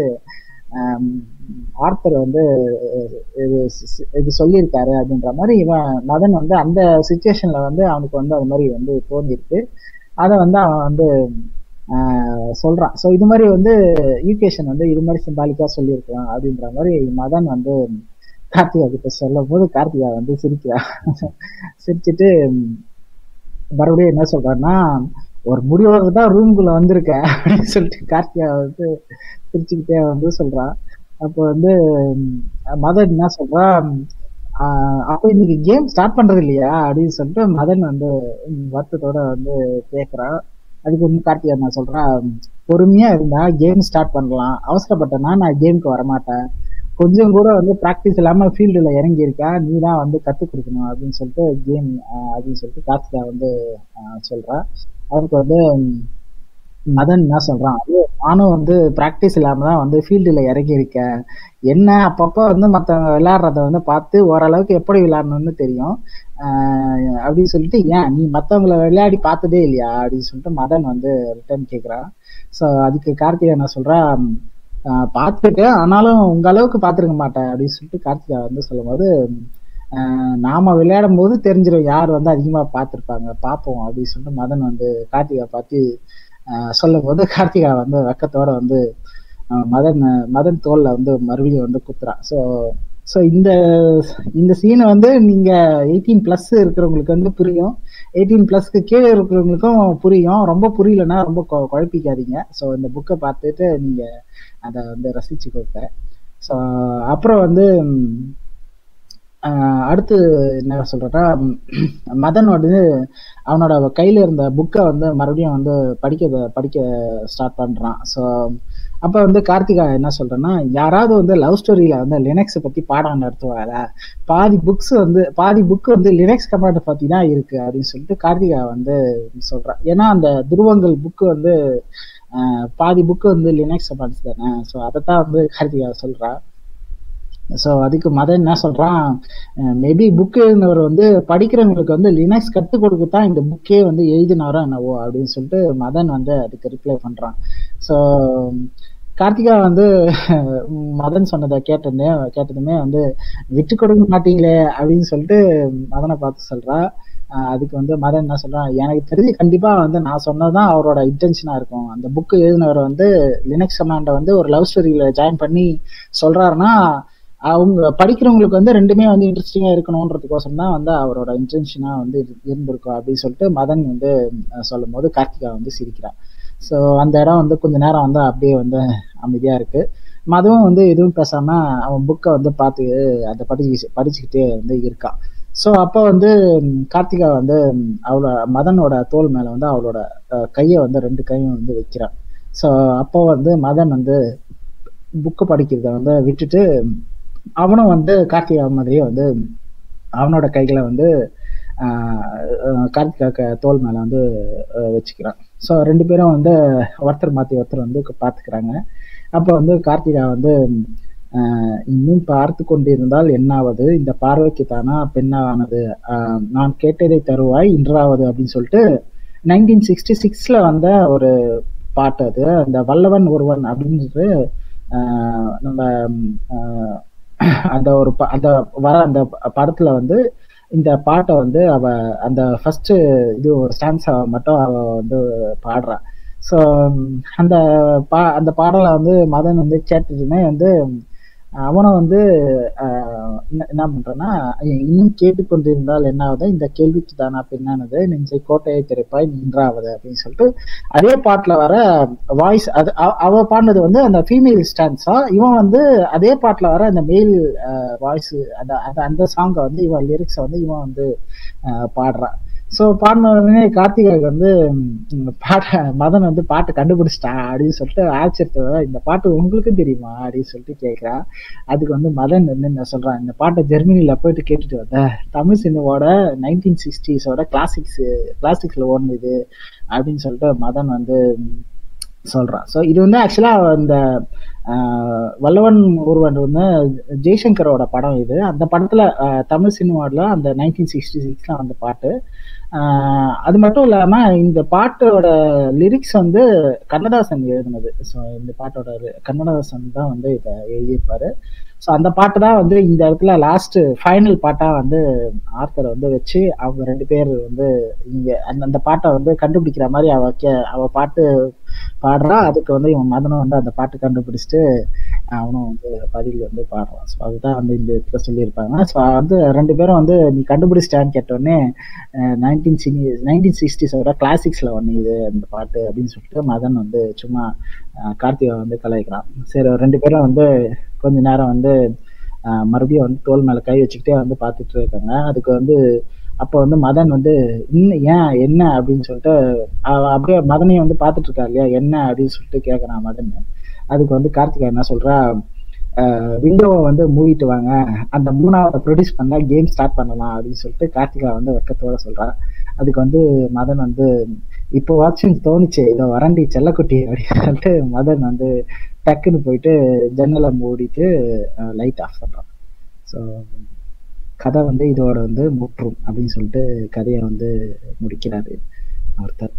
Speaker 1: ஆர்த்தர் வந்து இது இது சொல்லியிருக்காரு அப்படின்ற மாதிரி இவன் மதன் வந்து அந்த சுச்சுவேஷன்ல வந்து அவனுக்கு வந்து அது மாதிரி வந்து தோணிருக்கு அதை வந்து அவன் வந்து ஆஹ் சொல்றான் ஸோ இது மாதிரி வந்து ஈக்குவேஷன் வந்து இது மாதிரி சிம்பாலிக்கா சொல்லியிருக்கலாம் அப்படின்ற மாதிரி மதன் வந்து கார்த்திகா கிட்ட சொல்லும் போது கார்த்திகா வந்து சிரிக்கிறா சிரிச்சிட்டு மறுபடியும் என்ன சொல்றான்னா ஒரு முடிவோடு தான் ரூம்குள்ள வந்திருக்க அப்படின்னு சொல்லிட்டு கார்த்திகா வந்து சிரிச்சுக்கிட்டே வந்து சொல்றான் அப்போ வந்து மதன் என்ன சொல்றா அப்போ இன்னைக்கு கேம் ஸ்டார்ட் பண்றது இல்லையா அப்படின்னு சொல்லிட்டு மதன் வந்து வருத்தத்தோட வந்து கேட்கறான் அதுக்கு வந்து கார்த்திகா நான் சொல்றேன் பொறுமையா இருந்தா கேம் ஸ்டார்ட் பண்ணலாம் அவசரப்பட்டேன்னா நான் கேமுக்கு வரமாட்டேன் கொஞ்சம் கூட வந்து ப்ராக்டிஸ் இல்லாம ஃபீல்டுல இறங்கி இருக்கா நீ தான் வந்து கத்துக் கொடுக்கணும் அப்படின்னு சொல்லிட்டு கேம் அப்படின்னு சொல்லிட்டு கார்த்திகா வந்து சொல்றா அதுக்கு வந்து மதன் என்ன சொல்றான் அது நானும் வந்து ப்ராக்டிஸ் இல்லாம தான் வந்து ஃபீல்டுல இறங்கி இருக்கேன் என்ன அப்பப்போ வந்து மற்றவங்க விளையாடுறத வந்து பார்த்து ஓரளவுக்கு எப்படி விளையாடணும்னு தெரியும் அப்படின்னு சொல்லிட்டு ஏன் நீ மற்றவங்கள விளையாடி பார்த்ததே இல்லையா அப்படின்னு சொல்லிட்டு மதன் வந்து ரிட்டர்ன் கேட்குறான் ஸோ அதுக்கு கார்த்திகா என்ன சொல்றா பார்த்துருக்கேன் ஆனாலும் உங்க அளவுக்கு பார்த்துருக்க மாட்டேன் அப்படின்னு சொல்லிட்டு கார்த்திகா வந்து சொல்லும் போது நாம விளையாடும் போது தெரிஞ்சிடும் யார் வந்து அதிகமா பார்த்துருப்பாங்க பார்ப்போம் அப்படின்னு சொல்லிட்டு மதன் வந்து கார்த்திகா பார்த்து சொல்லும் போது கார்த்திகா வந்து வெக்கத்தோட வந்து மதன் மதன் தோல்ல வந்து மறுபடியும் வந்து குத்துறான் ஸோ ஸோ இந்த இந்த சீனை வந்து நீங்க எயிட்டீன் பிளஸ் இருக்கிறவங்களுக்கு வந்து புரியும் எயிட்டீன் பிளஸ்க்கு கீழே இருக்கிறவங்களுக்கும் புரியும் ரொம்ப புரியலன்னா ரொம்ப குழப்பிக்காதீங்க ஸோ இந்த புக்கை பார்த்துட்டு நீங்க அதை வந்து ரசிச்சுக்கோங்க ஸோ அப்புறம் வந்து அடுத்து என்ன சொல்றா மதன் வந்து அவனோட கையில இருந்த புக்கை வந்து மறுபடியும் வந்து படிக்க படிக்க ஸ்டார்ட் பண்றான் ஸோ அப்ப வந்து கார்த்திகா என்ன சொல்றேன்னா யாராவது வந்து லவ் ஸ்டோரியில வந்து லினக்ஸ் பத்தி பாடம் நடத்துவாங்க பாதி புக்ஸ் வந்து பாதி புக் வந்து லினக்ஸ் கமாண்டை பத்தி தான் இருக்கு அப்படின்னு சொல்லிட்டு கார்த்திகா வந்து சொல்றான் ஏன்னா அந்த துருவங்கள் புக்கு வந்து பாதி புக்கு வந்து லினக்ஸ் கமாண்ட்ஸ் தானே ஸோ அதைத்தான் வந்து கார்த்திகா சொல்றா ஸோ அதுக்கு மதன் என்ன சொல்றான் மேபி புக் எழுதினவர் வந்து படிக்கிறவங்களுக்கு வந்து லினக்ஸ் கற்றுக் கொடுக்கத்தான் இந்த புக்கே வந்து எழுதினாரோ என்னவோ அப்படின்னு சொல்லிட்டு மதன் வந்து அதுக்கு ரிப்ளை பண்றான் ஸோ கார்த்திகா வந்து மதன் சொன்னதை கேட்டதுமே கேட்டதுமே வந்து விட்டு கொடுக்க மாட்டீங்களே அப்படின்னு சொல்லிட்டு மதனை பார்த்து சொல்றா ஆஹ் அதுக்கு வந்து மதன் என்ன சொல்றான் எனக்கு தெரிஞ்சு கண்டிப்பா வந்து நான் சொன்னதுதான் அவரோட இன்டென்ஷனா இருக்கும் அந்த புக் எழுதினவர் வந்து லினக்ஸ் கமாண்டை வந்து ஒரு லவ் ஸ்டோரியில ஜாயின் பண்ணி சொல்றாருன்னா அவங்க படிக்கிறவங்களுக்கு வந்து ரெண்டுமே வந்து இன்ட்ரெஸ்டிங்கா இருக்கணும்ன்றதுக்கோசம் தான் வந்து அவரோட இன்டென்ஷனா வந்து இரு- இருந்திருக்கும் அப்படின்னு சொல்லிட்டு மதன் வந்து அஹ், சொல்லும் போது கார்த்திகா வந்து சிரிக்கிறான் ஸோ அந்த இடம் வந்து கொஞ்ச நேரம் வந்து அப்படியே வந்து அமைதியா இருக்கு மதுவும் வந்து எதுவும் பேசாம அவன் புக்கை வந்து பார்த்து அதை படிச்சு படிச்சுக்கிட்டே வந்து இருக்கான் ஸோ அப்போ வந்து ம், கார்த்திகா வந்து ம், அவளோட மதனோட தோல் மேல வந்து அவளோட கையை வந்து ரெண்டு கையும் வந்து வைக்கிறான் ஸோ அப்போ வந்து மதன் வந்து புக்கு படிக்கிறத வந்து விட்டுட்டு அவனும் வந்து கார்த்திகா மாதிரியே வந்து அவனோட கைகளை வந்து ஆஹ், ஆஹ், கார்த்திகா க- தோல் மேல வந்து ஆஹ், வச்சுக்கிறான் ஸோ ரெண்டு பேரும் வந்து ஒருத்தர் மாத்தி ஒருத்தர் வந்து பார்த்துக்கிறாங்க அப்போ வந்து கார்த்திகா வந்து ஆஹ், இன்னும் பார்த்து கொண்டிருந்தால் என்னாவது இந்த பார்வைக்கு தானா பெண்ணானது ஆஹ், நான் கேட்டதை தருவாய் இன்றாவது அப்படின்னு சொல்லிட்டு நைன்டீன் சிக்ஸ்டி சிக்ஸ்ல வந்த ஒரு பாட்டு அது அந்த வல்லவன் ஒருவன் அப்படின்றது ஆஹ், நம்ம ஆஹ், அந்த ஒரு ப- அந்த வர அந்த படத்துல வந்து இந்த பாட்டை வந்து அவ அந்த ஃபர்ஸ்ட் இது ஒரு ஸ்டான்ஸ் மட்டும் அவ வந்து பாடுறா ஸோ அந்த பா அந்த பாடலை வந்து மதன் வந்து கேட்டுட்டுமே வந்து அவனை வந்து ஆஹ், என்ன என்ன பண்றான்னா இன்னும் கேட்டுக்கொண்டிருந்தால் என்ன ஆகுது இந்த கேள்விக்கு தானா பின்னானது நெஞ்சை கோட்டையை திறப்பாய் நின்றாவது அப்படின்னு சொல்லிட்டு அதே பாட்டுல வர வாய்ஸ் அது அவ- அவ பாடினது வந்து அந்த ஃபீமேல் ஸ்டான்ஸா இவன் வந்து அதே பாட்டுல வர அந்த மேல் வாய்ஸ் அந்த அந்த அந்த சாங்கை வந்து இவன் லிரிக்ஸை வந்து இவன் வந்து ஆஹ், பாடுறான் ஸோ பாடின உடனே கார்த்திகாவுக்கு வந்து ம், பாட்ட மதன் வந்து பாட்டை கண்டுபிடிச்சிட்டான் அப்படின்னு சொல்லிட்டு ஆச்சரியத்தோட இந்த பாட்டு உங்களுக்கும் தெரியுமா அப்படின்னு சொல்லிட்டு கேட்குறான் அதுக்கு வந்து மதன் வந்து என்ன சொல்றான் இந்த பாட்டை ஜெர்மனியில போயிட்டு கேட்டுட்டு வந்த தமிழ் சினிமாவோட நைன்டீன் சிக்ஸ்டீஸோட கிளாசிக்ஸ் கிளாசிக்ஸ்ல ஓடுனது அப்படின்னு சொல்லிட்டு மதன் வந்து சொல்றான் ஸோ இது வந்து ஆக்சுவலா இந்த ஆஹ், வல்லவன் ஒருவன் வந்து ஜெய்சங்கரோட படம் இது அந்த படத்துல ஆஹ், தமிழ் சினிமாவில் அந்த நைன்டீன் சிக்ஸ்டி சிக்ஸ்ல வந்த பாட்டு ஆஹ், அது மட்டும் இல்லாம இந்த பாட்டோட லிரிக்ஸ் வந்து கண்ணதாசன் எழுதினது ஸோ இந்த பாட்டோட li- கண்ணதாசன் தான் வந்து இதை எழுதியிருப்பாரு ஸோ அந்த பாட்டு தான் வந்து இந்த இடத்துல லாஸ்ட் ஃபைனல் பாட்டா வந்து ஆர்த்தரை வந்து வச்சு அவங்க ரெண்டு பேர் வந்து இங்க அந்த அந்த பாட்டை வந்து கண்டுபிடிக்கிற மாதிரி அவ கே- அவ பாட்டு பாடுறா அதுக்கு வந்து இவன் மதனும் வந்து அந்த பாட்டு கண்டுபிடிச்சிட்டு அவனும் வந்து பதில் வந்து பாடுறான் ஸோ அதுதான் வந்து இந்த இடத்துல சொல்லியிருப்பாங்க ஸோ வந்து ரெண்டு பேரும் வந்து நீ கண்டுபிடிச்சிட்டான்னு கேட்டோடனே நைன்டீன் சினி நைன்டீன் சிக்ஸ்டீஸோட கிளாசிக்ஸ்ல ஒன்று இது அந்த பாட்டு அப்படின்னு சொல்லிட்டு மதன் வந்து சும்மா அஹ், கார்த்திகா வந்து கலாய்க்கிறான் சரி ரெண்டு பேரும் வந்து கொஞ்ச நேரம் வந்து அஹ், மறுபடியும் வந்து தோல் மேல கை வச்சுக்கிட்டே வந்து பார்த்துட்டு இருக்காங்க அதுக்கு வந்து அப்போ வந்து மதன் வந்து இன்னும் ஏன் என்ன அப்படின்னு சொல்லிட்டு அவ அப்படியே மதனையும் வந்து பார்த்துட்டு இருக்கா இல்லையா என்ன அப்படின்னு சொல்லிட்டு கேட்கறான் மதன் அதுக்கு வந்து கார்த்திகா என்ன சொல்றா விண்டோவை வந்து மூடிட்டு வாங்க அந்த மூணாவதை ப்ரொடியூஸ் பண்ணா கேம் ஸ்டார்ட் பண்ணலாம் அப்படின்னு சொல்லிட்டு கார்த்திகா வந்து வெக்கத்தோட சொல்றா அதுக்கு வந்து மதன் வந்து இப்போ வாட்சிங் தோணுச்சு இதோ வரண்டி செல்லக்குட்டி அப்படின்னு சொல்லிட்டு மதன் வந்து டக்குன்னு போயிட்டு ஜன்னலை மூடிட்டு லைட் ஆஃப் பண்றான் ஸோ கதை வந்து இதோட வந்து முற்றும் அப்படின்னு சொல்லிட்டு கதையை வந்து முடிக்கிறாரு ஒருத்தர்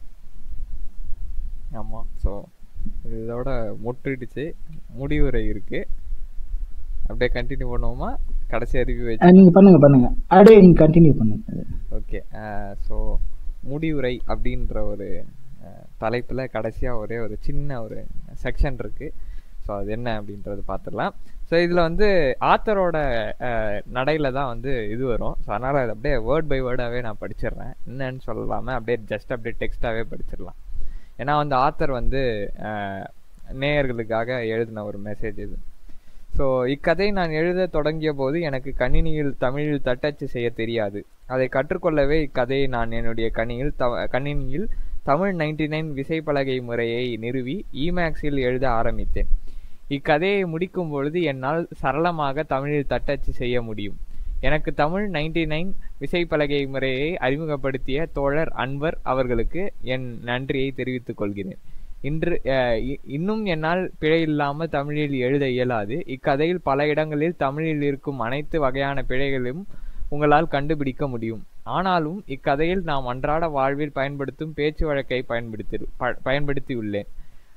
Speaker 2: ஆமா ஸோ இதோட முற்றிடுச்சு முடிவுரை இருக்கு அப்படியே கண்டினியூ பண்ணுவோமா கடைசி அறிவு வச்சு
Speaker 1: அஹ் நீங்க பண்ணுங்க பண்ணுங்க அப்படியே நீங்க கண்டினியூ பண்ணுங்க
Speaker 2: ஓகே ஸோ முடிவுரை அப்படின்ற ஒரு தலைப்பில் கடைசியாக ஒரே ஒரு சின்ன ஒரு செக்ஷன் இருக்கு ஸோ அது என்ன அப்படின்றது பார்த்துடலாம் ஸோ இதில் வந்து ஆத்தரோட நடையில தான் வந்து இது வரும் ஸோ அதனால் அது அப்படியே வேர்ட் பை வேர்டாகவே நான் படிச்சிடுறேன் என்னன்னு சொல்லாமல் அப்படியே ஜஸ்ட் அப்படியே டெக்ஸ்டாகவே படிச்சிடலாம் ஏன்னா வந்து ஆத்தர் வந்து அஹ், நேயர்களுக்காக எழுதின ஒரு மெசேஜ் இது ஸோ இக்கதை நான் எழுத தொடங்கிய போது எனக்கு கணினியில் தமிழில் தட்டச்சு செய்ய தெரியாது அதை கற்றுக்கொள்ளவே இக்கதையை நான் என்னுடைய கணினியில் த கணினியில் தமிழ் நைன்டி நைன் விசைப்பலகை முறையை நிறுவி இமேக்ஸில் எழுத ஆரம்பித்தேன் இக்கதையை முடிக்கும் பொழுது என்னால் சரளமாக தமிழில் தட்டச்சு செய்ய முடியும் எனக்கு தமிழ் நைன்டி நைன் விசைப்பலகை முறையை அறிமுகப்படுத்திய தோழர் அன்வர் அவர்களுக்கு என் நன்றியை தெரிவித்துக் கொள்கிறேன் இன்று அஹ், இ- இன்னும் என்னால் பிழை இல்லாமல் தமிழில் எழுத இயலாது இக்கதையில் பல இடங்களில் தமிழில் இருக்கும் அனைத்து வகையான பிழைகளும் உங்களால் கண்டுபிடிக்க முடியும் ஆனாலும் இக்கதையில் நாம் அன்றாட வாழ்வில் பயன்படுத்தும் பேச்சு வழக்கை பயன்படுத்தி ப- பயன்படுத்தியுள்ளேன்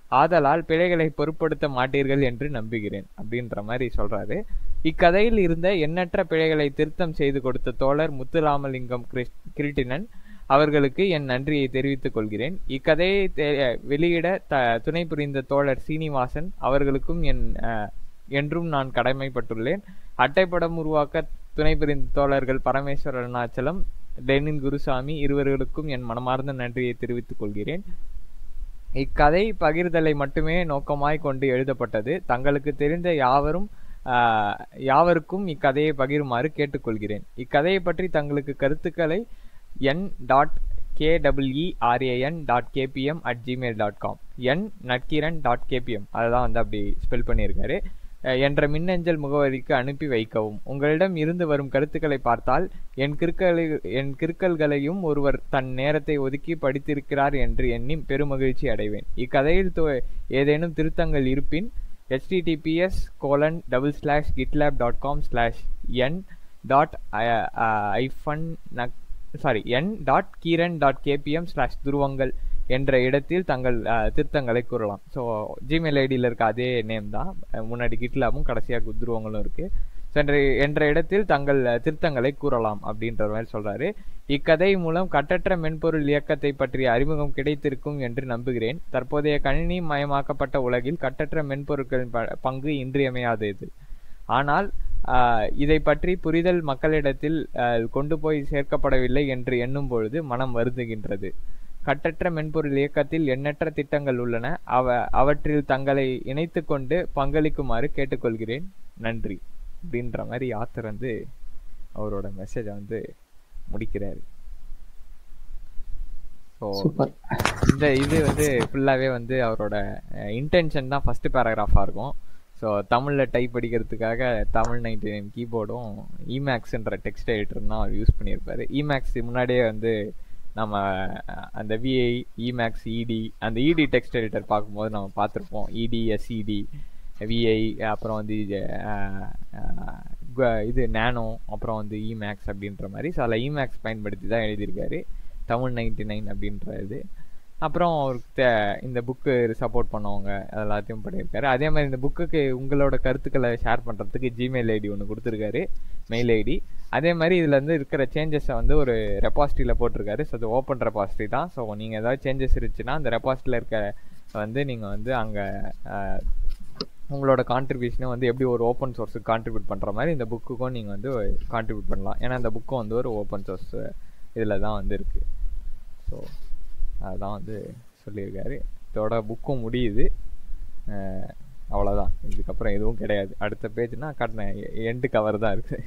Speaker 2: ஆதலால் பிழைகளை பொருட்படுத்த மாட்டீர்கள் என்று நம்புகிறேன் அப்படின்ற மாதிரி சொல்றாரு இக்கதையில் இருந்த எண்ணற்ற பிழைகளை திருத்தம் செய்து கொடுத்த தோழர் முத்துராமலிங்கம் கிருஷ்- கிருட்டிணன் அவர்களுக்கு என் நன்றியை தெரிவித்துக் கொள்கிறேன் இக்கதையை தெ- வெளியிட த துணை புரிந்த தோழர் சீனிவாசன் அவர்களுக்கும் என் அஹ், என்றும் நான் கடமைப்பட்டுள்ளேன் அட்டைப்படம் உருவாக்க துணை புரிந்த தோழர்கள் பரமேஸ்வர அருணாச்சலம் டெனின் குருசாமி இருவர்களுக்கும் என் மனமார்ந்த நன்றியை தெரிவித்துக் கொள்கிறேன் இக்கதை பகிர்தலை மட்டுமே நோக்கமாய் கொண்டு எழுதப்பட்டது தங்களுக்கு தெரிந்த யாவரும் ஆஹ், யாவருக்கும் இக்கதையை பகிருமாறு கேட்டுக்கொள்கிறேன் இக்கதையை பற்றி தங்களுக்கு கருத்துக்களை என் டாட் கேடபிள்இஆர்ஏஎன் dot KBM at Gmail dot com N நட்கிரன் டாட் கேபிஎம் அதுதான் வந்து அப்படி ஸ்பெல் பண்ணியிருக்காரு அஹ், என்ற மின்னஞ்சல் முகவரிக்கு அனுப்பி வைக்கவும் உங்களிடம் இருந்து வரும் கருத்துக்களை பார்த்தால் என் கிறுக்கலை என் கிறுக்கல்களையும் ஒருவர் தன் நேரத்தை ஒதுக்கி படித்திருக்கிறார் என்று எண்ணி பெருமகிழ்ச்சி அடைவேன் இக்கதையில் து- ஏதேனும் திருத்தங்கள் இருப்பின் https colon double slash GitLab dot com slash N dot ஐஃபன் சாரி என் டாட் கீரன் டாட் கேபிஎம் ஸ்லாஷ் துருவங்கள் என்ற இடத்தில் தங்கள் அஹ், திருத்தங்களை கூறலாம் ஸோ ஜிமெயில் ஐடியில் இருக்க அதே நேம் தான் அஹ், முன்னாடி கிட்லாபும் கடைசியாக துருவங்களும் இருக்கு ஸோ என்ற என்ற இடத்தில் தங்கள் அஹ், திருத்தங்களை கூறலாம் அப்படின்ற மாதிரி சொல்றாரு இக்கதை மூலம் கட்டற்ற மென்பொருள் இயக்கத்தை பற்றிய அறிமுகம் கிடைத்திருக்கும் என்று நம்புகிறேன் தற்போதைய கணினி மயமாக்கப்பட்ட உலகில் கட்டற்ற மென்பொருட்களின் ப- பங்கு இன்றியமையாதது ஆனால் ஆஹ், இதை பற்றி புரிதல் மக்களிடத்தில் ஆஹ், கொண்டு போய் சேர்க்கப்படவில்லை என்று எண்ணும் பொழுது மனம் வருந்துகின்றது கட்டற்ற மென்பொருள் இயக்கத்தில் எண்ணற்ற திட்டங்கள் உள்ளன அவ அவற்றில் தங்களை இணைத்துக் கொண்டு பங்களிக்குமாறு கேட்டுக்கொள்கிறேன் நன்றி அப்படின்ற மாதிரி ஆத்தர் வந்து அவரோட மெசேஜை வந்து முடிக்கிறாரு ஸோ
Speaker 1: சூப்பர்
Speaker 2: இந்த இது வந்து ஃபுல்லாகவே வந்து அவரோட இன்டென்ஷன் தான் ஃபர்ஸ்ட் பேராகிராஃபாக இருக்கும் ஸோ தமிழில் டைப் அடிக்கிறதுக்காக தமிழ் நைன்டி நைன் கீபோர்டும் இமேக்ஸ்ன்ற டெக்ஸ்ட் எடிட்டர் தான் அவர் யூஸ் பண்ணியிருப்பாரு இமேக்ஸ் முன்னாடியே வந்து நம்ம அஹ், அந்த விஐ இமேக்ஸ் இடி அந்த இடி டெக்ஸ்ட் எடிட்டர் பார்க்கும்போது நம்ம பார்த்துருப்போம் இடி எஸ்இடி விஐ அப்புறம் வந்து இது, அஹ், அஹ், கு- இது நேனோ அப்புறம் வந்து இமேக்ஸ் அப்படின்ற மாதிரி ஸோ அதில் இமேக்ஸ் பயன்படுத்தி தான் எழுதியிருக்காரு தமிழ் நைன்டி நைன் அப்படின்ற இது அப்புறம் அவருக்கு தே- இந்த புக்கு சப்போர்ட் பண்ணவங்க அது எல்லாத்தையும் பண்ணியிருக்காரு அதே மாதிரி இந்த புக்குக்கு உங்களோட கருத்துக்களை ஷேர் பண்ணுறதுக்கு ஜிமெயில் ஐடி ஒன்று கொடுத்துருக்காரு மெயில் ஐடி அதே மாதிரி இதில் வந்து இருக்கிற சேஞ்சஸை வந்து ஒரு ரெபாசிட்டியில் போட்டிருக்காரு ஸோ அது ஓப்பன் ரெபாசிட்டி தான் ஸோ நீங்கள் ஏதாவது சேஞ்சஸ் இருந்துச்சுன்னா அந்த ரெபாசிட்டியில் இருக்க வந்து நீங்கள் வந்து அங்கே உங்களோட கான்ட்ரிபியூஷனை வந்து எப்படி ஒரு ஓப்பன் சோர்ஸுக்கு கான்ட்ரிபியூட் பண்ணுற மாதிரி இந்த புக்குக்கும் நீங்கள் வந்து கான்ட்ரிபியூட் பண்ணலாம் ஏன்னா இந்த புக்கும் வந்து ஒரு ஓப்பன் சோர்ஸ் இதில் தான் வந்து இருக்குது ஸோ அதுதான் வந்து சொல்லியிருக்காரு இதோட புக்கும் முடியுது அஹ் அவ்வளவுதான் இதுக்கப்புறம் எதுவும் கிடையாது அடுத்த பேஜ்னா காட்டின எண்டு கவர் தான் இருக்கு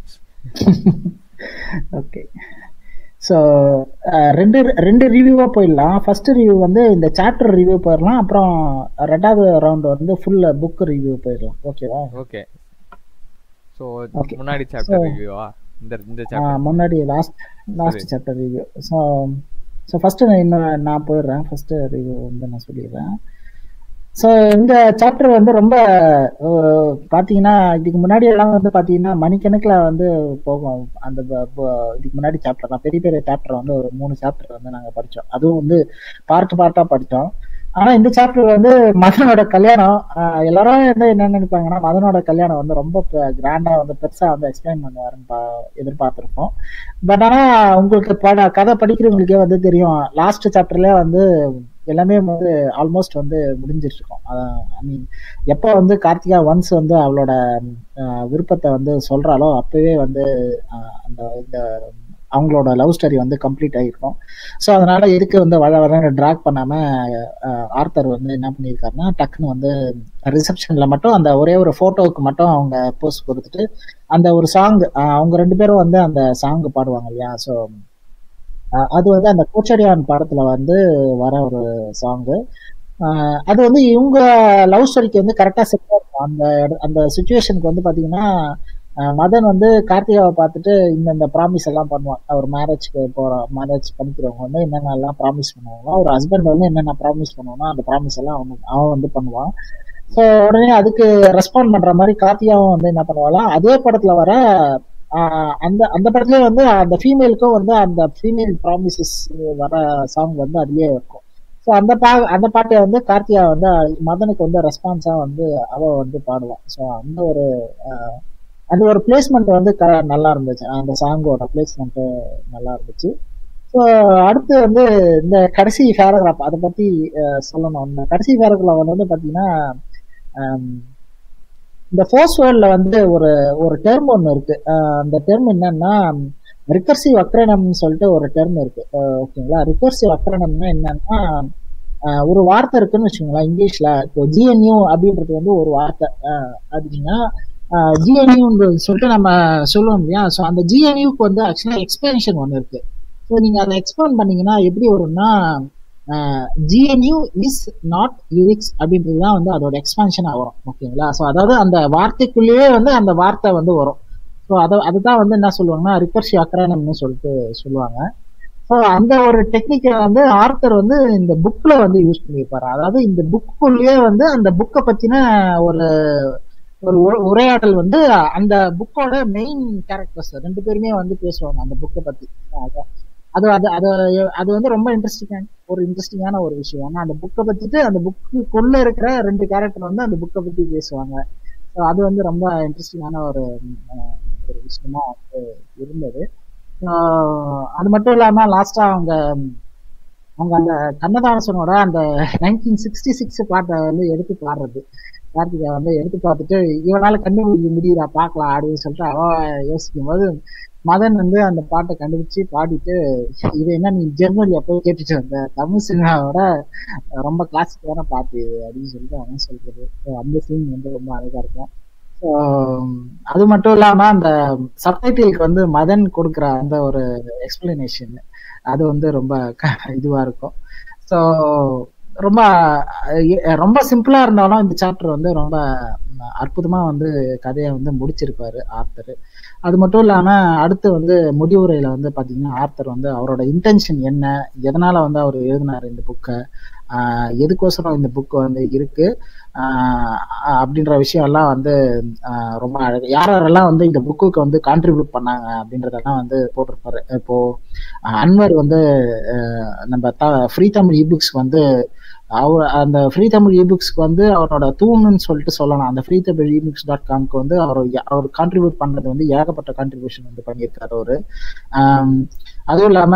Speaker 1: ஓகே ஸோ ரெண்டு ரெண்டு ரிவ்யூவாக போயிடலாம் ஃபர்ஸ்ட் ரிவ்யூ வந்து இந்த சாப்டர் ரிவ்யூ போயிடலாம் அப்புறம் ரெண்டாவது ரவுண்ட் வந்து ஃபுல் புக் ரிவ்யூ போயிடலாம் ஓகேவா
Speaker 2: ஓகே ஸோ
Speaker 1: Okay.
Speaker 2: முன்னாடி சாப்டர்
Speaker 1: So-
Speaker 2: ரிவ்யூவா இந்த இந்த
Speaker 1: ஆ,
Speaker 2: சாப்டர்
Speaker 1: முன்னாடி லாஸ்ட் லாஸ்ட்
Speaker 2: சரி.
Speaker 1: Chapter review so so first நான் இன்னும் நான் போயிடுறேன் ஃபஸ்ட்டு ரிவ்யூ வந்து நான் சொல்லிடுறேன் ஸோ இந்த சாப்டர் வந்து ரொம்ப அஹ், பார்த்தீங்கன்னா இதுக்கு முன்னாடி எல்லாம் வந்து பார்த்தீங்கன்னா மணிக்கணக்கில் வந்து போகும் அந்த ப- ப- இதுக்கு முன்னாடி சாப்டர் தான் பெரிய பெரிய சாப்டர் வந்து ஒரு மூணு சாப்டர் வந்து நாங்கள் படித்தோம் அதுவும் வந்து பார்ட் பார்ட்டாக படித்தோம் ஆனால் இந்த சாப்டர் வந்து மதனோட கல்யாணம் அஹ், எல்லாரும் வந்து என்ன நினைப்பாங்கன்னா மதனோட கல்யாணம் வந்து ரொம்ப கிராண்டாக வந்து பெருசாக வந்து எக்ஸ்பிளைன் பண்ணுவாருன்னு பா எதிர்பார்த்துருப்போம் பட் ஆனா உங்களுக்கு பட கதை படிக்கிறவங்களுக்கே வந்து தெரியும் லாஸ்ட் சாப்டர்ல வந்து எல்லாமே வந்து ஆல்மோஸ்ட் வந்து முடிஞ்சிட்டு இருக்கும் ஐ மீன் எப்போ வந்து கார்த்திகா ஒன்ஸ் வந்து அவளோட அஹ், விருப்பத்தை வந்து சொல்றாளோ அப்பவே வந்து அஹ், அந்த இந்த அவங்களோட லவ் ஸ்டோரி வந்து கம்ப்ளீட் ஆகிருக்கும் ஸோ அதனால எதுக்கு வந்து வள வள ட்ராக் பண்ணாம அஹ், ஆர்த்தர் வந்து என்ன பண்ணியிருக்காருன்னா டக்குன்னு வந்து ரிசப்ஷன்ல மட்டும் அந்த ஒரே ஒரு போட்டோவுக்கு மட்டும் அவங்க போஸ்ட் கொடுத்துட்டு அந்த ஒரு சாங் அவங்க ரெண்டு பேரும் வந்து அந்த சாங் பாடுவாங்க இல்லையா ஸோ அது வந்து அந்த கோச்சடியான் படத்துல வந்து வர ஒரு சாங்கு அது வந்து இவங்க லவ் ஸ்டோரிக்கு வந்து கரெக்டாக செட் ஆகும் அந்த இட- அந்த சுச்சுவேஷனுக்கு வந்து பார்த்தீங்கன்னா அஹ், மதன் வந்து கார்த்திகாவை பார்த்துட்டு இந்தந்த ப்ராமிஸ் எல்லாம் பண்ணுவான் அவர் மேரேஜ்க்கு போகிற மேரேஜ் பண்ணிக்கிறவங்க வந்து என்னென்ன எல்லாம் ப்ராமிஸ் பண்ணுவாங்களோ ஒரு ஹஸ்பண்ட் வந்து என்னென்ன ப்ராமிஸ் பண்ணுவானோ அந்த ப்ராமிஸ் எல்லாம் அவன் அவன் வந்து பண்ணுவான் ஸோ உடனே அதுக்கு ரெஸ்பாண்ட் பண்ற மாதிரி கார்த்திகாவும் வந்து என்ன பண்ணுவாளாம் அதே படத்துல வர ஆஹ், அந்த அந்த படத்துலயே வந்து அந்த ஃபீமேலுக்கும் வந்து அந்த ஃபீமேல் ப்ராமிசஸ் வர சாங் வந்து அதுலயே இருக்கும் ஸோ அந்த பா அந்த பாட்டை வந்து கார்த்திகா வந்து மதனுக்கு வந்து ரெஸ்பான்ஸா வந்து அவ வந்து பாடுவான் ஸோ அந்த ஒரு ஆஹ், அந்த ஒரு பிளேஸ்மெண்ட் வந்து க- நல்லா இருந்துச்சு அந்த சாங்கோட பிளேஸ்மெண்ட் நல்லா இருந்துச்சு ஸோ அடுத்து வந்து இந்த கடைசி பேராகிராஃப் அதை பத்தி ஆஹ், சொல்லணும் இந்த கடைசி பேராகிராஃப் வந்து பாத்தீங்கன்னா ஆம், இந்த ஃபோர்ஸ் வேர்ல்ட்ல வந்து ஒரு ஒரு டெர்ம் ஒன்று இருக்கு ஆஹ் அந்த டெர்ம் என்னன்னா ரிகர்சிவ் அக்ரனம்னு சொல்லிட்டு ஒரு டெர்ம் இருக்கு ஆஹ் ஓகேங்களா ரிகர்சிவ் அக்ரனம்னா என்னன்னா ஆஹ் ஒரு வார்த்தை இருக்குன்னு வச்சுக்கோங்களேன் இங்கிலீஷ்ல இப்போ ஜிஎன்யூ அப்படின்றது வந்து ஒரு வார்த்தை ஆஹ் அப்படின்னா ஜிஎன்யூன்னு சொல்லிட்டு நம்ம சொல்லுவோம் இல்லையா ஸோ அந்த ஜிஎன்யூக்கு வந்து ஆக்சுவலா எக்ஸ்பென்ஷன் ஒன்று இருக்கு ஸோ நீங்க அதை எக்ஸ்பேண்ட் பண்ணீங்கன்னா எப்படி வரும்னா ஜிஎன்யூ இஸ் நாட் யூனிக்ஸ் அப்படின்றது தான் வந்து அதோட எக்ஸ்பான்ஷனாக வரும் ஓகேங்களா ஸோ அதாவது அந்த வார்த்தைக்குள்ளேயே வந்து அந்த வார்த்தை வந்து வரும் ஸோ அதை அதுதான் வந்து என்ன சொல்லுவாங்கன்னா ரிகர்சி அக்ரானம்னு சொல்லிட்டு சொல்லுவாங்க ஸோ அந்த ஒரு டெக்னிக்கை வந்து ஆர்த்தர் வந்து இந்த புக்ல வந்து யூஸ் பண்ணியிருப்பாரு அதாவது இந்த புக்குள்ளேயே வந்து அந்த புக்கை பத்தின ஒரு ஒரு உர- உரையாடல் வந்து அந்த புக்கோட மெயின் கேரக்டர்ஸ் ரெண்டு பேருமே வந்து பேசுவாங்க அந்த புக்கை பத்தி அத- அது அது அது அது வந்து ரொம்ப இன்ட்ரெஸ்டிங்கான ஒரு இன்ட்ரெஸ்டிங்கான ஒரு விஷயம் ஏன்னா அந்த புக்கை பத்திட்டு அந்த புக்குக்குள்ள இருக்கிற ரெண்டு கேரக்டர் வந்து அந்த புக்கை பத்தி பேசுவாங்க ஸோ அது வந்து ரொம்ப இன்ட்ரெஸ்டிங்கான ஒரு அஹ், ஒரு விஷயமா வந்து இருந்தது ஆஹ் அது மட்டும் இல்லாம லாஸ்டா அவங்க அவங்க அந்த கண்ணதாசனோட அந்த நைன்டீன் சிக்ஸ்டி சிக்ஸ் பாட்டை வந்து எடுத்து பாடுறது கார்த்திகா வந்து எடுத்து பார்த்துட்டு இவனால கண்டுபிடிக்க முடியுதா பார்க்கலாம் அப்படின்னு சொல்லிட்டு அவ யோசிக்கும் போது மதன் வந்து அந்த பாட்டை கண்டுபிடிச்சு பாடிட்டு இது என்ன நீ ஜெர்மனில போய் கேட்டுட்டு வந்த தமிழ் சினிமாவோட ரொம்ப கிளாசிக்கான பாட்டு இது அப்படின்னு சொல்லிட்டு அவன் சொல்றது So, அந்த சீன் வந்து ரொம்ப அழகா இருக்கும் So, அது மட்டும் இல்லாம அந்த சப்டைட்டிலுக்கு வந்து மதன் கொடுக்குற அந்த ஒரு எக்ஸ்பிளனேஷன் அது வந்து ரொம்ப க- இதுவா இருக்கும் ஸோ ரொம்ப அஹ், ரொம்ப சிம்பிளா இருந்தாலும் இந்த சாப்டர் வந்து ரொம்ப ம், அற்புதமா வந்து கதையை வந்து முடிச்சிருப்பாரு ஆர்த்தர் அது மட்டும் இல்லாம அடுத்து வந்து முடிவுரையில வந்து பாத்தீங்கன்னா ஆர்த்தர் வந்து அவரோட இன்டென்ஷன் என்ன எதனால வந்து அவர் எழுதினார் இந்த புக்கை எதுக்கோசரம் இந்த புக் வந்து இருக்கு ஆஹ் அப்படின்ற விஷயம் எல்லாம் வந்து ஆஹ் ரொம்ப அழகு யார் யாரெல்லாம் வந்து இந்த புக்குக்கு வந்து கான்ட்ரிபியூட் பண்ணாங்க அப்படின்றதெல்லாம் வந்து போட்டிருப்பாரு இப்போ ஆஹ் அன்வர் வந்து ஆஹ் நம்ம த ஃப்ரீ தமிழ் இபுக்ஸ் வந்து அவர் அந்த ஃப்ரீ தமிழ் இபுக்ஸ்க்கு வந்து அவரோட தூணுன்னு சொல்லிட்டு சொல்லலாம் அந்த ஃப்ரீ தமிழ் இபுக்ஸ் டாட் காம்க்கு வந்து அவர் அவர் கான்ட்ரிபியூட் பண்ணது வந்து ஏகப்பட்ட கான்ட்ரிபியூஷன் வந்து பண்ணியிருக்காரு அவரு ஆம், அதுவும் இல்லாம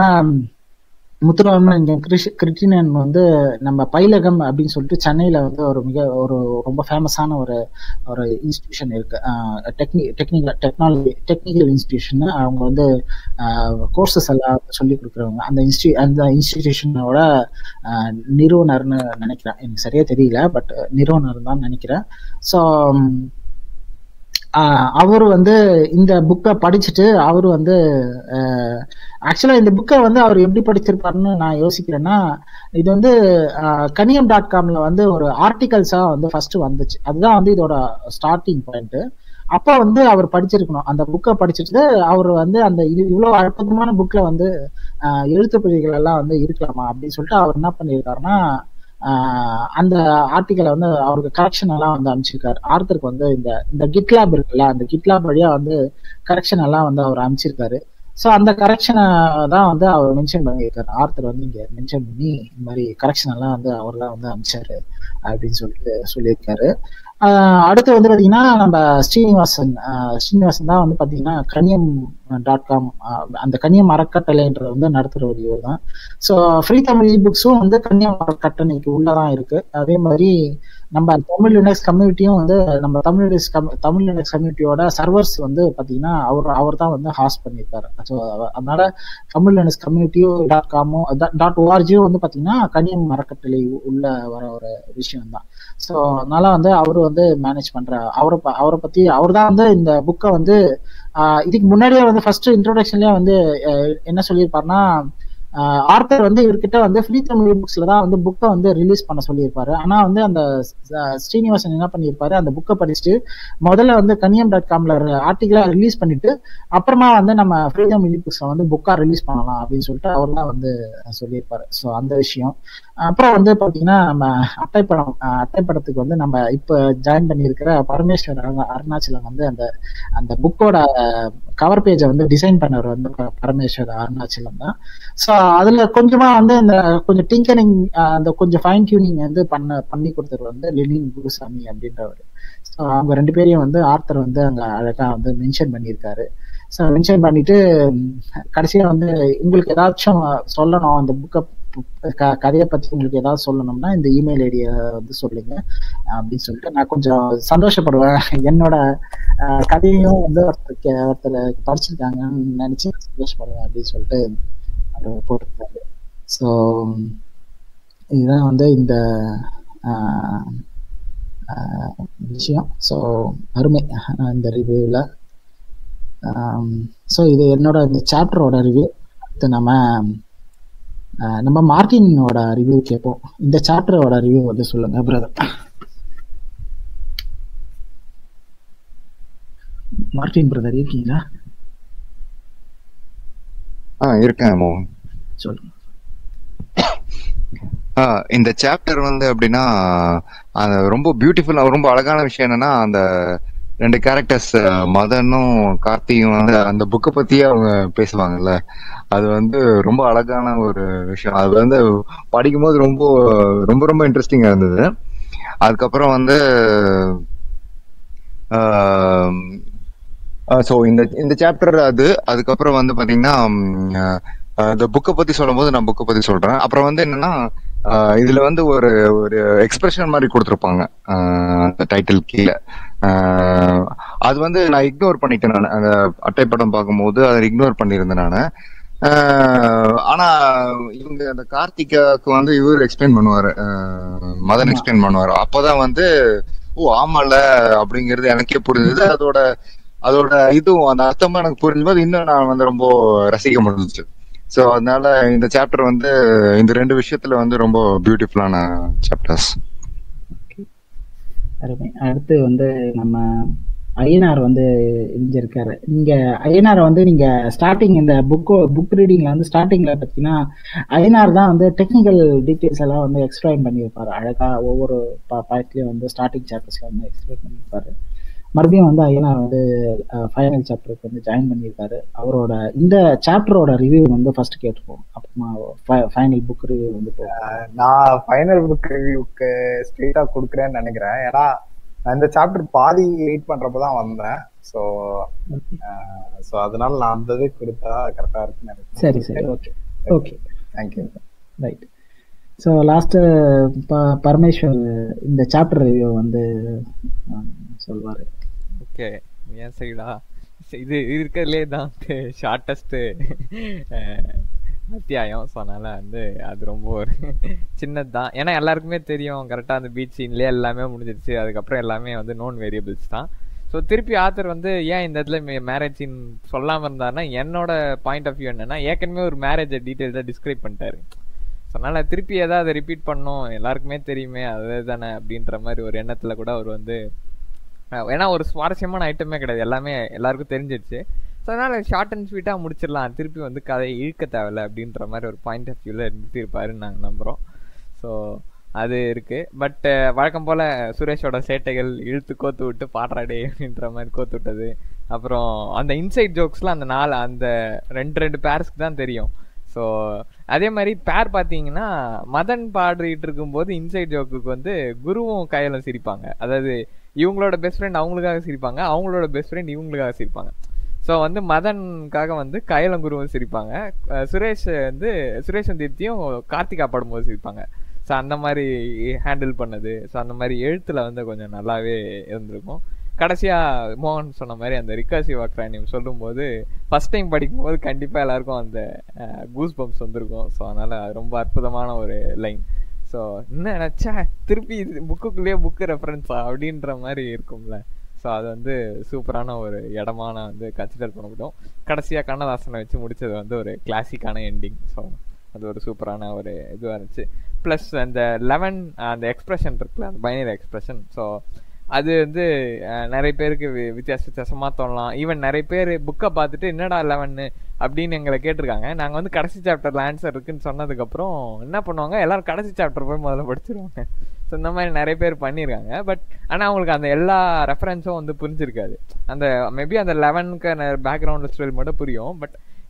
Speaker 1: முத்துராமன் கிருஷ் கிருட்டினன் வந்து நம்ம பைலகம் அப்படின்னு சொல்லிட்டு சென்னையில வந்து ஒரு மிக ஒரு ரொம்ப ஃபேமஸான ஒரு ஒரு இன்ஸ்டிடியூஷன் இருக்கு டெக்னி டெக்னிக்கல் டெக்னாலஜி டெக்னிக்கல் இன்ஸ்டிடியூஷன் அவங்க வந்து கோர்சஸ் எல்லாம் சொல்லி கொடுக்குறவங்க அந்த இன்ஸ்டி அந்த இன்ஸ்டிடியூஷனோட நிறுவனர்னு நினைக்கிறேன் எனக்கு சரியா தெரியல பட் நிறுவனர் தான் நினைக்கிறேன் ஸோ அவர் வந்து இந்த புக்கை படிச்சுட்டு அவர் வந்து ஆக்சுவலா இந்த புக்கை வந்து அவர் எப்படி படிச்சிருப்பாருன்னு நான் யோசிக்கிறேன்னா இது வந்து கனியம் டாட் காம்ல வந்து ஒரு ஆர்டிகல்ஸா வந்து ஃபர்ஸ்ட் வந்துச்சு அதுதான் வந்து இதோட ஸ்டார்டிங் பாயிண்ட் அப்ப வந்து அவர் படிச்சிருக்கணும் அந்த புக்கை படிச்சுட்டு அவர் வந்து அந்த இது இவ்வளவு அற்புதமான புக்ல வந்து எழுத்து பிழைகள் எல்லாம் வந்து இருக்கலாமா அப்படின்னு சொல்லிட்டு அவர் என்ன பண்ணியிருக்காருன்னா அந்த ஆர்டிக்கலை வந்து அவருக்கு கரெக்ஷன் எல்லாம் வந்து அனுப்பிச்சிருக்காரு ஆர்த்தருக்கு வந்து இந்த இந்த கிட்லாப் இருக்குல்ல அந்த கிட்லாப் வழியா வந்து கரெக்ஷன் எல்லாம் வந்து அவர் அனுப்பிச்சிருக்காரு ஸோ அந்த கரெக்ஷனை தான் வந்து அவர் மென்ஷன் பண்ணியிருக்காரு ஆர்த்தர் வந்து இங்க மென்ஷன் பண்ணி இந்த மாதிரி கரெக்ஷன் எல்லாம் வந்து அவர் தான் வந்து அனுப்பிச்சாரு அப்படின்னு சொல்லிட்டு சொல்லியிருக்காரு அடுத்து வந்து பாத்தீங்கன்னா நம்ம ஸ்ரீனிவாசன் ஸ்ரீனிவாசன் தான் வந்து பாத்தீங்கன்னா கனியம் டாட் காம் அந்த கனியம் அறக்கட்டளைன்றது வந்து நடத்துற இவர் தான் ஸோ ஃப்ரீ தமிழ் இ புக்ஸும் வந்து கன்னியம் அறக்கட்டளைக்கு உள்ளதான் இருக்கு அதே மாதிரி நம்ம தமிழ் லினக்ஸ் கம்யூனிட்டியும் வந்து நம்ம தமிழ் லினக்ஸ் தமிழ் லினக்ஸ் கம்யூனிட்டியோட சர்வர்ஸ் வந்து பாத்தீங்கன்னா அவர் அவர் தான் வந்து ஹாஸ்ட் பண்ணியிருக்காரு ஸோ அதனால தமிழ் லினக்ஸ் கம்யூனிட்டியும் டாட் காமும் டாட் ஓஆர்ஜியும் வந்து பாத்தீங்கன்னா கன்னியம் அறக்கட்டளை உள்ள வர ஒரு விஷயம் தான் ஸோ அதனால வந்து அவரு வந்து மேனேஜ் பண்ற அவரை அவரை பத்தி அவர் தான் வந்து இந்த புக்கை வந்து இதுக்கு முன்னாடியே வந்து ஃபர்ஸ்ட் இன்ட்ரோடக்ஷன்லயே வந்து என்ன சொல்லியிருப்பாருன்னா ஆர்த்தர் வந்து இவர்கிட்ட வந்து ஃப்ரீ தமிழ் புக்ஸ்ல தான் வந்து புக்கை வந்து ரிலீஸ் பண்ண சொல்லியிருப்பாரு ஆனா வந்து அந்த ஸ்ரீனிவாசன் என்ன பண்ணியிருப்பாரு அந்த புக்கை படிச்சுட்டு முதல்ல வந்து கனியம் டாட் காம்ல ஆர்டிகலா ரிலீஸ் பண்ணிட்டு அப்புறமா வந்து நம்ம ஃப்ரீ தமிழ் புக்ஸை வந்து புக்கா ரிலீஸ் பண்ணலாம் அப்படின்னு சொல்லிட்டு அவர் தான் வந்து சொல்லியிருப்பாரு ஸோ அந்த விஷயம் அப்புறம் வந்து பாத்தீங்கன்னா நம்ம அட்டைப்படம் அட்டைப்படத்துக்கு வந்து நம்ம இப்ப ஜாயின் பண்ணியிருக்கிற பரமேஸ்வர் அருணாச்சலம் வந்து அந்த அந்த புக்கோட கவர் பேஜை வந்து டிசைன் பண்ணவர் வந்து பரமேஸ்வர் அருணாச்சலம் தான் ஸோ அதுல கொஞ்சமா வந்து இந்த கொஞ்சம் டிங்கரிங் அந்த கொஞ்சம் ஃபைன் டியூனிங் வந்து பண்ண பண்ணி கொடுத்தது வந்து லெனின் குருசாமி அப்படின்றவர் ஸோ அவங்க ரெண்டு பேரையும் வந்து ஆர்த்தர் வந்து அங்க அழகா வந்து மென்ஷன் பண்ணியிருக்காரு ஸோ மென்ஷன் பண்ணிட்டு கடைசியா வந்து உங்களுக்கு ஏதாச்சும் சொல்லணும் அந்த புக்கை கதையை பத்தி உங்களுக்கு ஏதாவது சொல்லணும்னா இந்த இமெயில் ஐடியை வந்து சொல்லுங்க அப்படின்னு சொல்லிட்டு நான் கொஞ்சம் சந்தோஷப்படுவேன் என்னோட கதையும் வந்து ஒருத்தர் ஒருத்தர் படிச்சிருக்காங்கன்னு நினைச்சு சந்தோஷப்படுவேன் அப்படின்னு சொல்லிட்டு அவர் போட்டிருக்காரு ஸோ இதுதான் வந்து இந்த விஷயம் ஸோ அருமை இந்த ரிவ்யூவில் ஸோ இது என்னோட இந்த சாப்டரோட ரிவ்யூ அடுத்து நம்ம நம்ம மார்டினோட ரிவ்யூ கேட்போம் இந்த சாப்டரோட ரிவ்யூ வந்து சொல்லுங்க பிரதர் மார்டின் பிரதர் இருக்கீங்களா
Speaker 3: ஆ இருக்கேன் மோகன்
Speaker 1: சொல்லுங்க
Speaker 3: இந்த சாப்டர் வந்து அப்படின்னா அந்த ரொம்ப பியூட்டிஃபுல்லா ரொம்ப அழகான விஷயம் என்னன்னா அந்த ரெண்டு கேரக்டர்ஸ் மதனும் கார்த்தியும் வந்து அந்த புக்கை பத்தியே அவங்க பேசுவாங்கல்ல அது வந்து ரொம்ப அழகான ஒரு விஷயம் அது வந்து படிக்கும்போது ரொம்ப ரொம்ப ரொம்ப இன்ட்ரெஸ்டிங்கா இருந்தது அதுக்கப்புறம் வந்து ஸோ இந்த இந்த சாப்டர் அது அதுக்கப்புறம் வந்து பாத்தீங்கன்னா இந்த புக்கை பத்தி சொல்லும் போது நான் புக்கை பத்தி சொல்றேன் அப்புறம் வந்து என்னன்னா இதுல வந்து ஒரு ஒரு எக்ஸ்பிரஷன் மாதிரி கொடுத்துருப்பாங்க அந்த டைட்டில் கீழே அது வந்து நான் இக்னோர் பண்ணிட்டேன் நான் அந்த அட்டை படம் பார்க்கும்போது அதை இக்னோர் பண்ணியிருந்தேன் நான் ஆனா இவங்க அந்த கார்த்திகாவுக்கு வந்து இவர் எக்ஸ்பிளைன் பண்ணுவாரு மதன் எக்ஸ்பிளைன் பண்ணுவாரு அப்பதான் வந்து ஓ ஆமால அப்படிங்கிறது எனக்கே புரிஞ்சது அதோட அதோட இதுவும் அந்த அர்த்தமா எனக்கு புரிஞ்சும்போது இன்னும் நான் வந்து ரொம்ப ரசிக்க முடிஞ்சிச்சு ஸோ அதனால இந்த சாப்டர் வந்து இந்த ரெண்டு விஷயத்துல வந்து ரொம்ப பியூட்டிஃபுல்லான சாப்டர்ஸ்
Speaker 1: அருமை அடுத்து வந்து நம்ம ஐயனார் வந்து இருந்திருக்காரு நீங்க ஐயனார் வந்து நீங்க ஸ்டார்டிங் இந்த புக் புக் ரீடிங்ல வந்து ஸ்டார்டிங்ல பார்த்தீங்கன்னா ஐயனார் தான் வந்து டெக்னிக்கல் டீட்டெயில்ஸ் எல்லாம் வந்து எக்ஸ்பிளைன் பண்ணியிருப்பாரு அழகா ஒவ்வொரு பாயிண்ட்லயும் வந்து ஸ்டார்டிங் சாப்டர்ஸ்ல வந்து எக்ஸ்பிளைன் பண்ணியிருப்பாரு மறுபடியும் வந்து ஐயனார் வந்து ஃபைனல் சாப்டருக்கு வந்து ஜாயின் பண்ணியிருக்காரு அவரோட இந்த சாப்டரோட ரிவ்யூ வந்து ஃபர்ஸ்ட் கேட்டுப்போம் அப்புறமா ஃபைனல் புக் ரிவ்யூ வந்து
Speaker 4: நான் ஃபைனல் புக் ரிவ்யூக்கு ஸ்ட்ரெயிட்டா கொடுக்குறேன்னு நினைக்கிறேன் ஏன்னா நான் இந்த சாப்டர் பாதி வெயிட் பண்றப்ப தான் வந்தேன் ஸோ ஸோ அதனால நான் அந்த இது கொடுத்தா கரெக்டா இருக்குன்னு நினைக்கிறேன்
Speaker 1: சரி சரி okay okay
Speaker 4: thank you
Speaker 1: right so last ப பரமேஸ்வர் இந்த சாப்டர் ரிவ்யூ வந்து சொல்வார்
Speaker 2: ஓகே ஏன் சைடா இது இருக்கிறதுலே தான் ஷார்ட்டஸ்ட்டு அத்தியாயம் ஸோ அதனால் வந்து அது ரொம்ப ஒரு சின்னது தான் ஏன்னா எல்லாருக்குமே தெரியும் கரெக்டாக அந்த பீச் சீன்லேயே எல்லாமே முடிஞ்சிருச்சு அதுக்கப்புறம் எல்லாமே வந்து நோன் வேரியபிள்ஸ் தான் ஸோ திருப்பி ஆத்தர் வந்து ஏன் இந்த இடத்துல மேரேஜ் சீன் சொல்லாமல் இருந்தாருன்னா என்னோட பாயிண்ட் ஆஃப் வியூ என்னன்னா ஏற்கனவே ஒரு மேரேஜை டீட்டெயில்ஸாக டிஸ்கிரைப் பண்ணிட்டாரு ஸோ அதனால் திருப்பி ஏதாவது ரிப்பீட் பண்ணோம் எல்லாருக்குமே தெரியுமே அது தானே அப்படின்ற மாதிரி ஒரு எண்ணத்தில் கூட அவர் வந்து ஏன்னா ஒரு சுவாரஸ்யமான ஐட்டமே கிடையாது எல்லாமே எல்லாருக்கும் தெரிஞ்சிருச்சு ஸோ அதனால் ஷார்ட் அண்ட் ஸ்வீட்டாக முடிச்சிடலாம் திருப்பி வந்து கதையை இழுக்க தேவையில்ல அப்படின்ற மாதிரி ஒரு பாயிண்ட் ஆஃப் வியூவில் நிறுத்தியிருப்பாருன்னு நாங்கள் நம்புகிறோம் ஸோ அது இருக்குது பட் வழக்கம் போல் சுரேஷோட சேட்டைகள் இழுத்து கோத்து விட்டு பாடுறாடே அப்படின்ற மாதிரி கோத்து விட்டது அப்புறம் அந்த இன்சைட் ஜோக்ஸ்லாம் அந்த நாலு அந்த ரெண்டு ரெண்டு பேர்ஸ்க்கு தான் தெரியும் ஸோ அதே மாதிரி பேர் பார்த்தீங்கன்னா மதன் பாடிட்டு இருக்கும்போது இன்சைட் ஜோக்குக்கு வந்து குருவும் கையிலும் சிரிப்பாங்க அதாவது இவங்களோட பெஸ்ட் ஃப்ரெண்ட் அவங்களுக்காக சிரிப்பாங்க அவங்களோட பெஸ்ட் ஃப்ரெண்ட் இவங்களுக்காக சிரிப்பாங்க ஸோ வந்து மதனுக்காக வந்து கையிலம் குருவும் சிரிப்பாங்க சுரேஷ் வந்து சுரேஷன் தீர்த்தியும் கார்த்திகா படும்போது சிரிப்பாங்க ஸோ அந்த மாதிரி ஹேண்டில் பண்ணது ஸோ அந்த மாதிரி எழுத்தில் வந்து கொஞ்சம் நல்லாவே இருந்திருக்கும் கடைசியாக மோகன் சொன்ன மாதிரி அந்த ரிகாசி வாக்ரானியம் சொல்லும்போது ஃபஸ்ட் டைம் படிக்கும்போது கண்டிப்பாக எல்லாருக்கும் அந்த கூஸ் பம்ப்ஸ் வந்திருக்கும் ஸோ அதனால் அது ரொம்ப அற்புதமான ஒரு லைன் ஸோ என்ன நினச்சா திருப்பி இது புக்குக்குள்ளேயே புக்கு ரெஃபரன்ஸா அப்படின்ற மாதிரி இருக்கும்ல ஸோ அது வந்து சூப்பரான ஒரு இடமா நான் வந்து கன்சிடர் பண்ண முடியும் கடைசியாக கண்ணதாசனை வச்சு முடிச்சது வந்து ஒரு கிளாசிக்கான எண்டிங் ஸோ அது ஒரு சூப்பரான ஒரு இதுவாக இருந்துச்சு ப்ளஸ் அந்த லெவன் அந்த எக்ஸ்பிரஷன் இருக்குல்ல அந்த பைனரி எக்ஸ்பிரஷன் ஸோ அது வந்து நிறைய பேருக்கு வித்தியாச வித்தியாசமாக தோணலாம் ஈவன் நிறைய பேர் புக்கை பார்த்துட்டு என்னடா லெவன்னு அப்படின்னு எங்களை கேட்டிருக்காங்க நாங்கள் வந்து கடைசி சாப்டரில் ஆன்சர் இருக்குன்னு சொன்னதுக்கப்புறம் என்ன பண்ணுவாங்க எல்லாரும் கடைசி சாப்டர் போய் முதல்ல படிச்சிருவாங்க ஸோ இந்த மாதிரி நிறைய பேர் பண்ணியிருக்காங்க பட் ஆனால் அவங்களுக்கு அந்த எல்லா ரெஃபரன்ஸும் வந்து புரிஞ்சிருக்காது அந்த மேபி அந்த லெவனுக்கு பேக்ரவுண்ட் ஸ்டோரி மட்டும் புரியும் பட்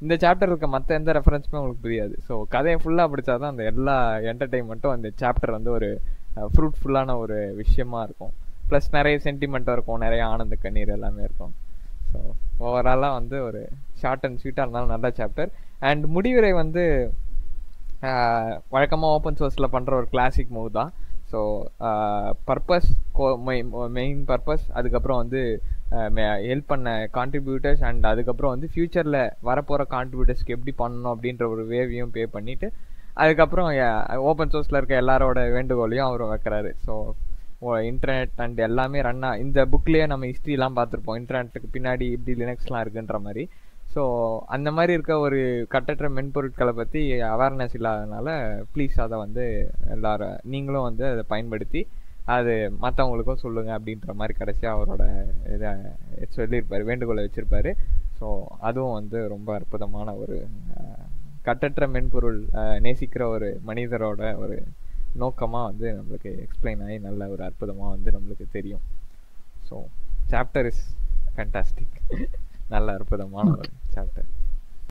Speaker 2: இந்த சாப்டர் இருக்க மற்ற எந்த ரெஃபரன்ஸுமே உங்களுக்கு புரியாது ஸோ கதையை ஃபுல்லாக படிச்சாதான் அந்த எல்லா என்டர்டைன்மெண்ட்டும் அந்த சாப்டர் வந்து ஒரு ஃப்ரூட்ஃபுல்லான ஒரு விஷயமா இருக்கும் ப்ளஸ் நிறைய சென்டிமெண்ட்டும் இருக்கும் நிறைய ஆனந்த கண்ணீர் எல்லாமே இருக்கும் ஸோ ஓவராலாக வந்து ஒரு ஷார்ட் அண்ட் ஸ்வீட்டாக இருந்தாலும் நல்ல சாப்டர் அண்ட் முடிவுரை வந்து வழக்கமாக ஓப்பன் சோர்ஸில் பண்ணுற ஒரு கிளாசிக் மூவ் தான் ஸோ பர்பஸ் மெயின் பர்பஸ் அதுக்கப்புறம் வந்து ஹெல்ப் பண்ண கான்ட்ரிபியூட்டர்ஸ் அண்ட் அதுக்கப்புறம் வந்து ஃப்யூச்சரில் வரப்போகிற கான்ட்ரிபியூட்டர்ஸ்க்கு எப்படி பண்ணணும் அப்படின்ற ஒரு வேவையும் பே பண்ணிவிட்டு அதுக்கப்புறம் ஓப்பன் சோர்ஸில் இருக்க எல்லாரோட வேண்டுகோளையும் அவர் வைக்கிறாரு ஸோ இன்டர்நெட் அண்ட் எல்லாமே ரன்னா இந்த புக்லேயே நம்ம ஹிஸ்ட்ரிலாம் பார்த்துருப்போம் இன்டர்நெட்டுக்கு பின்னாடி இப்படி லினக்ஸ்லாம் இருக்குன்ற மாதிரி ஸோ அந்த மாதிரி இருக்க ஒரு கட்டற்ற மென்பொருட்களை பற்றி அவேர்னஸ் இல்லாதனால ப்ளீஸ் அதை வந்து எல்லாரும் நீங்களும் வந்து அதை பயன்படுத்தி அது மற்றவங்களுக்கும் சொல்லுங்க அப்படின்ற மாதிரி கடைசியாக அவரோட இதை சொல்லியிருப்பார் வேண்டுகோளை வச்சுருப்பாரு ஸோ அதுவும் வந்து ரொம்ப அற்புதமான ஒரு கட்டற்ற மென்பொருள் நேசிக்கிற ஒரு மனிதரோட ஒரு நோக்கமாக வந்து நம்மளுக்கு எக்ஸ்பிளைன் ஆகி நல்ல ஒரு அற்புதமாக வந்து நம்மளுக்கு தெரியும் ஸோ சாப்டர் இஸ் ஃபேண்டாஸ்டிக் நல்ல அற்புதமான ஒரு சாப்டர்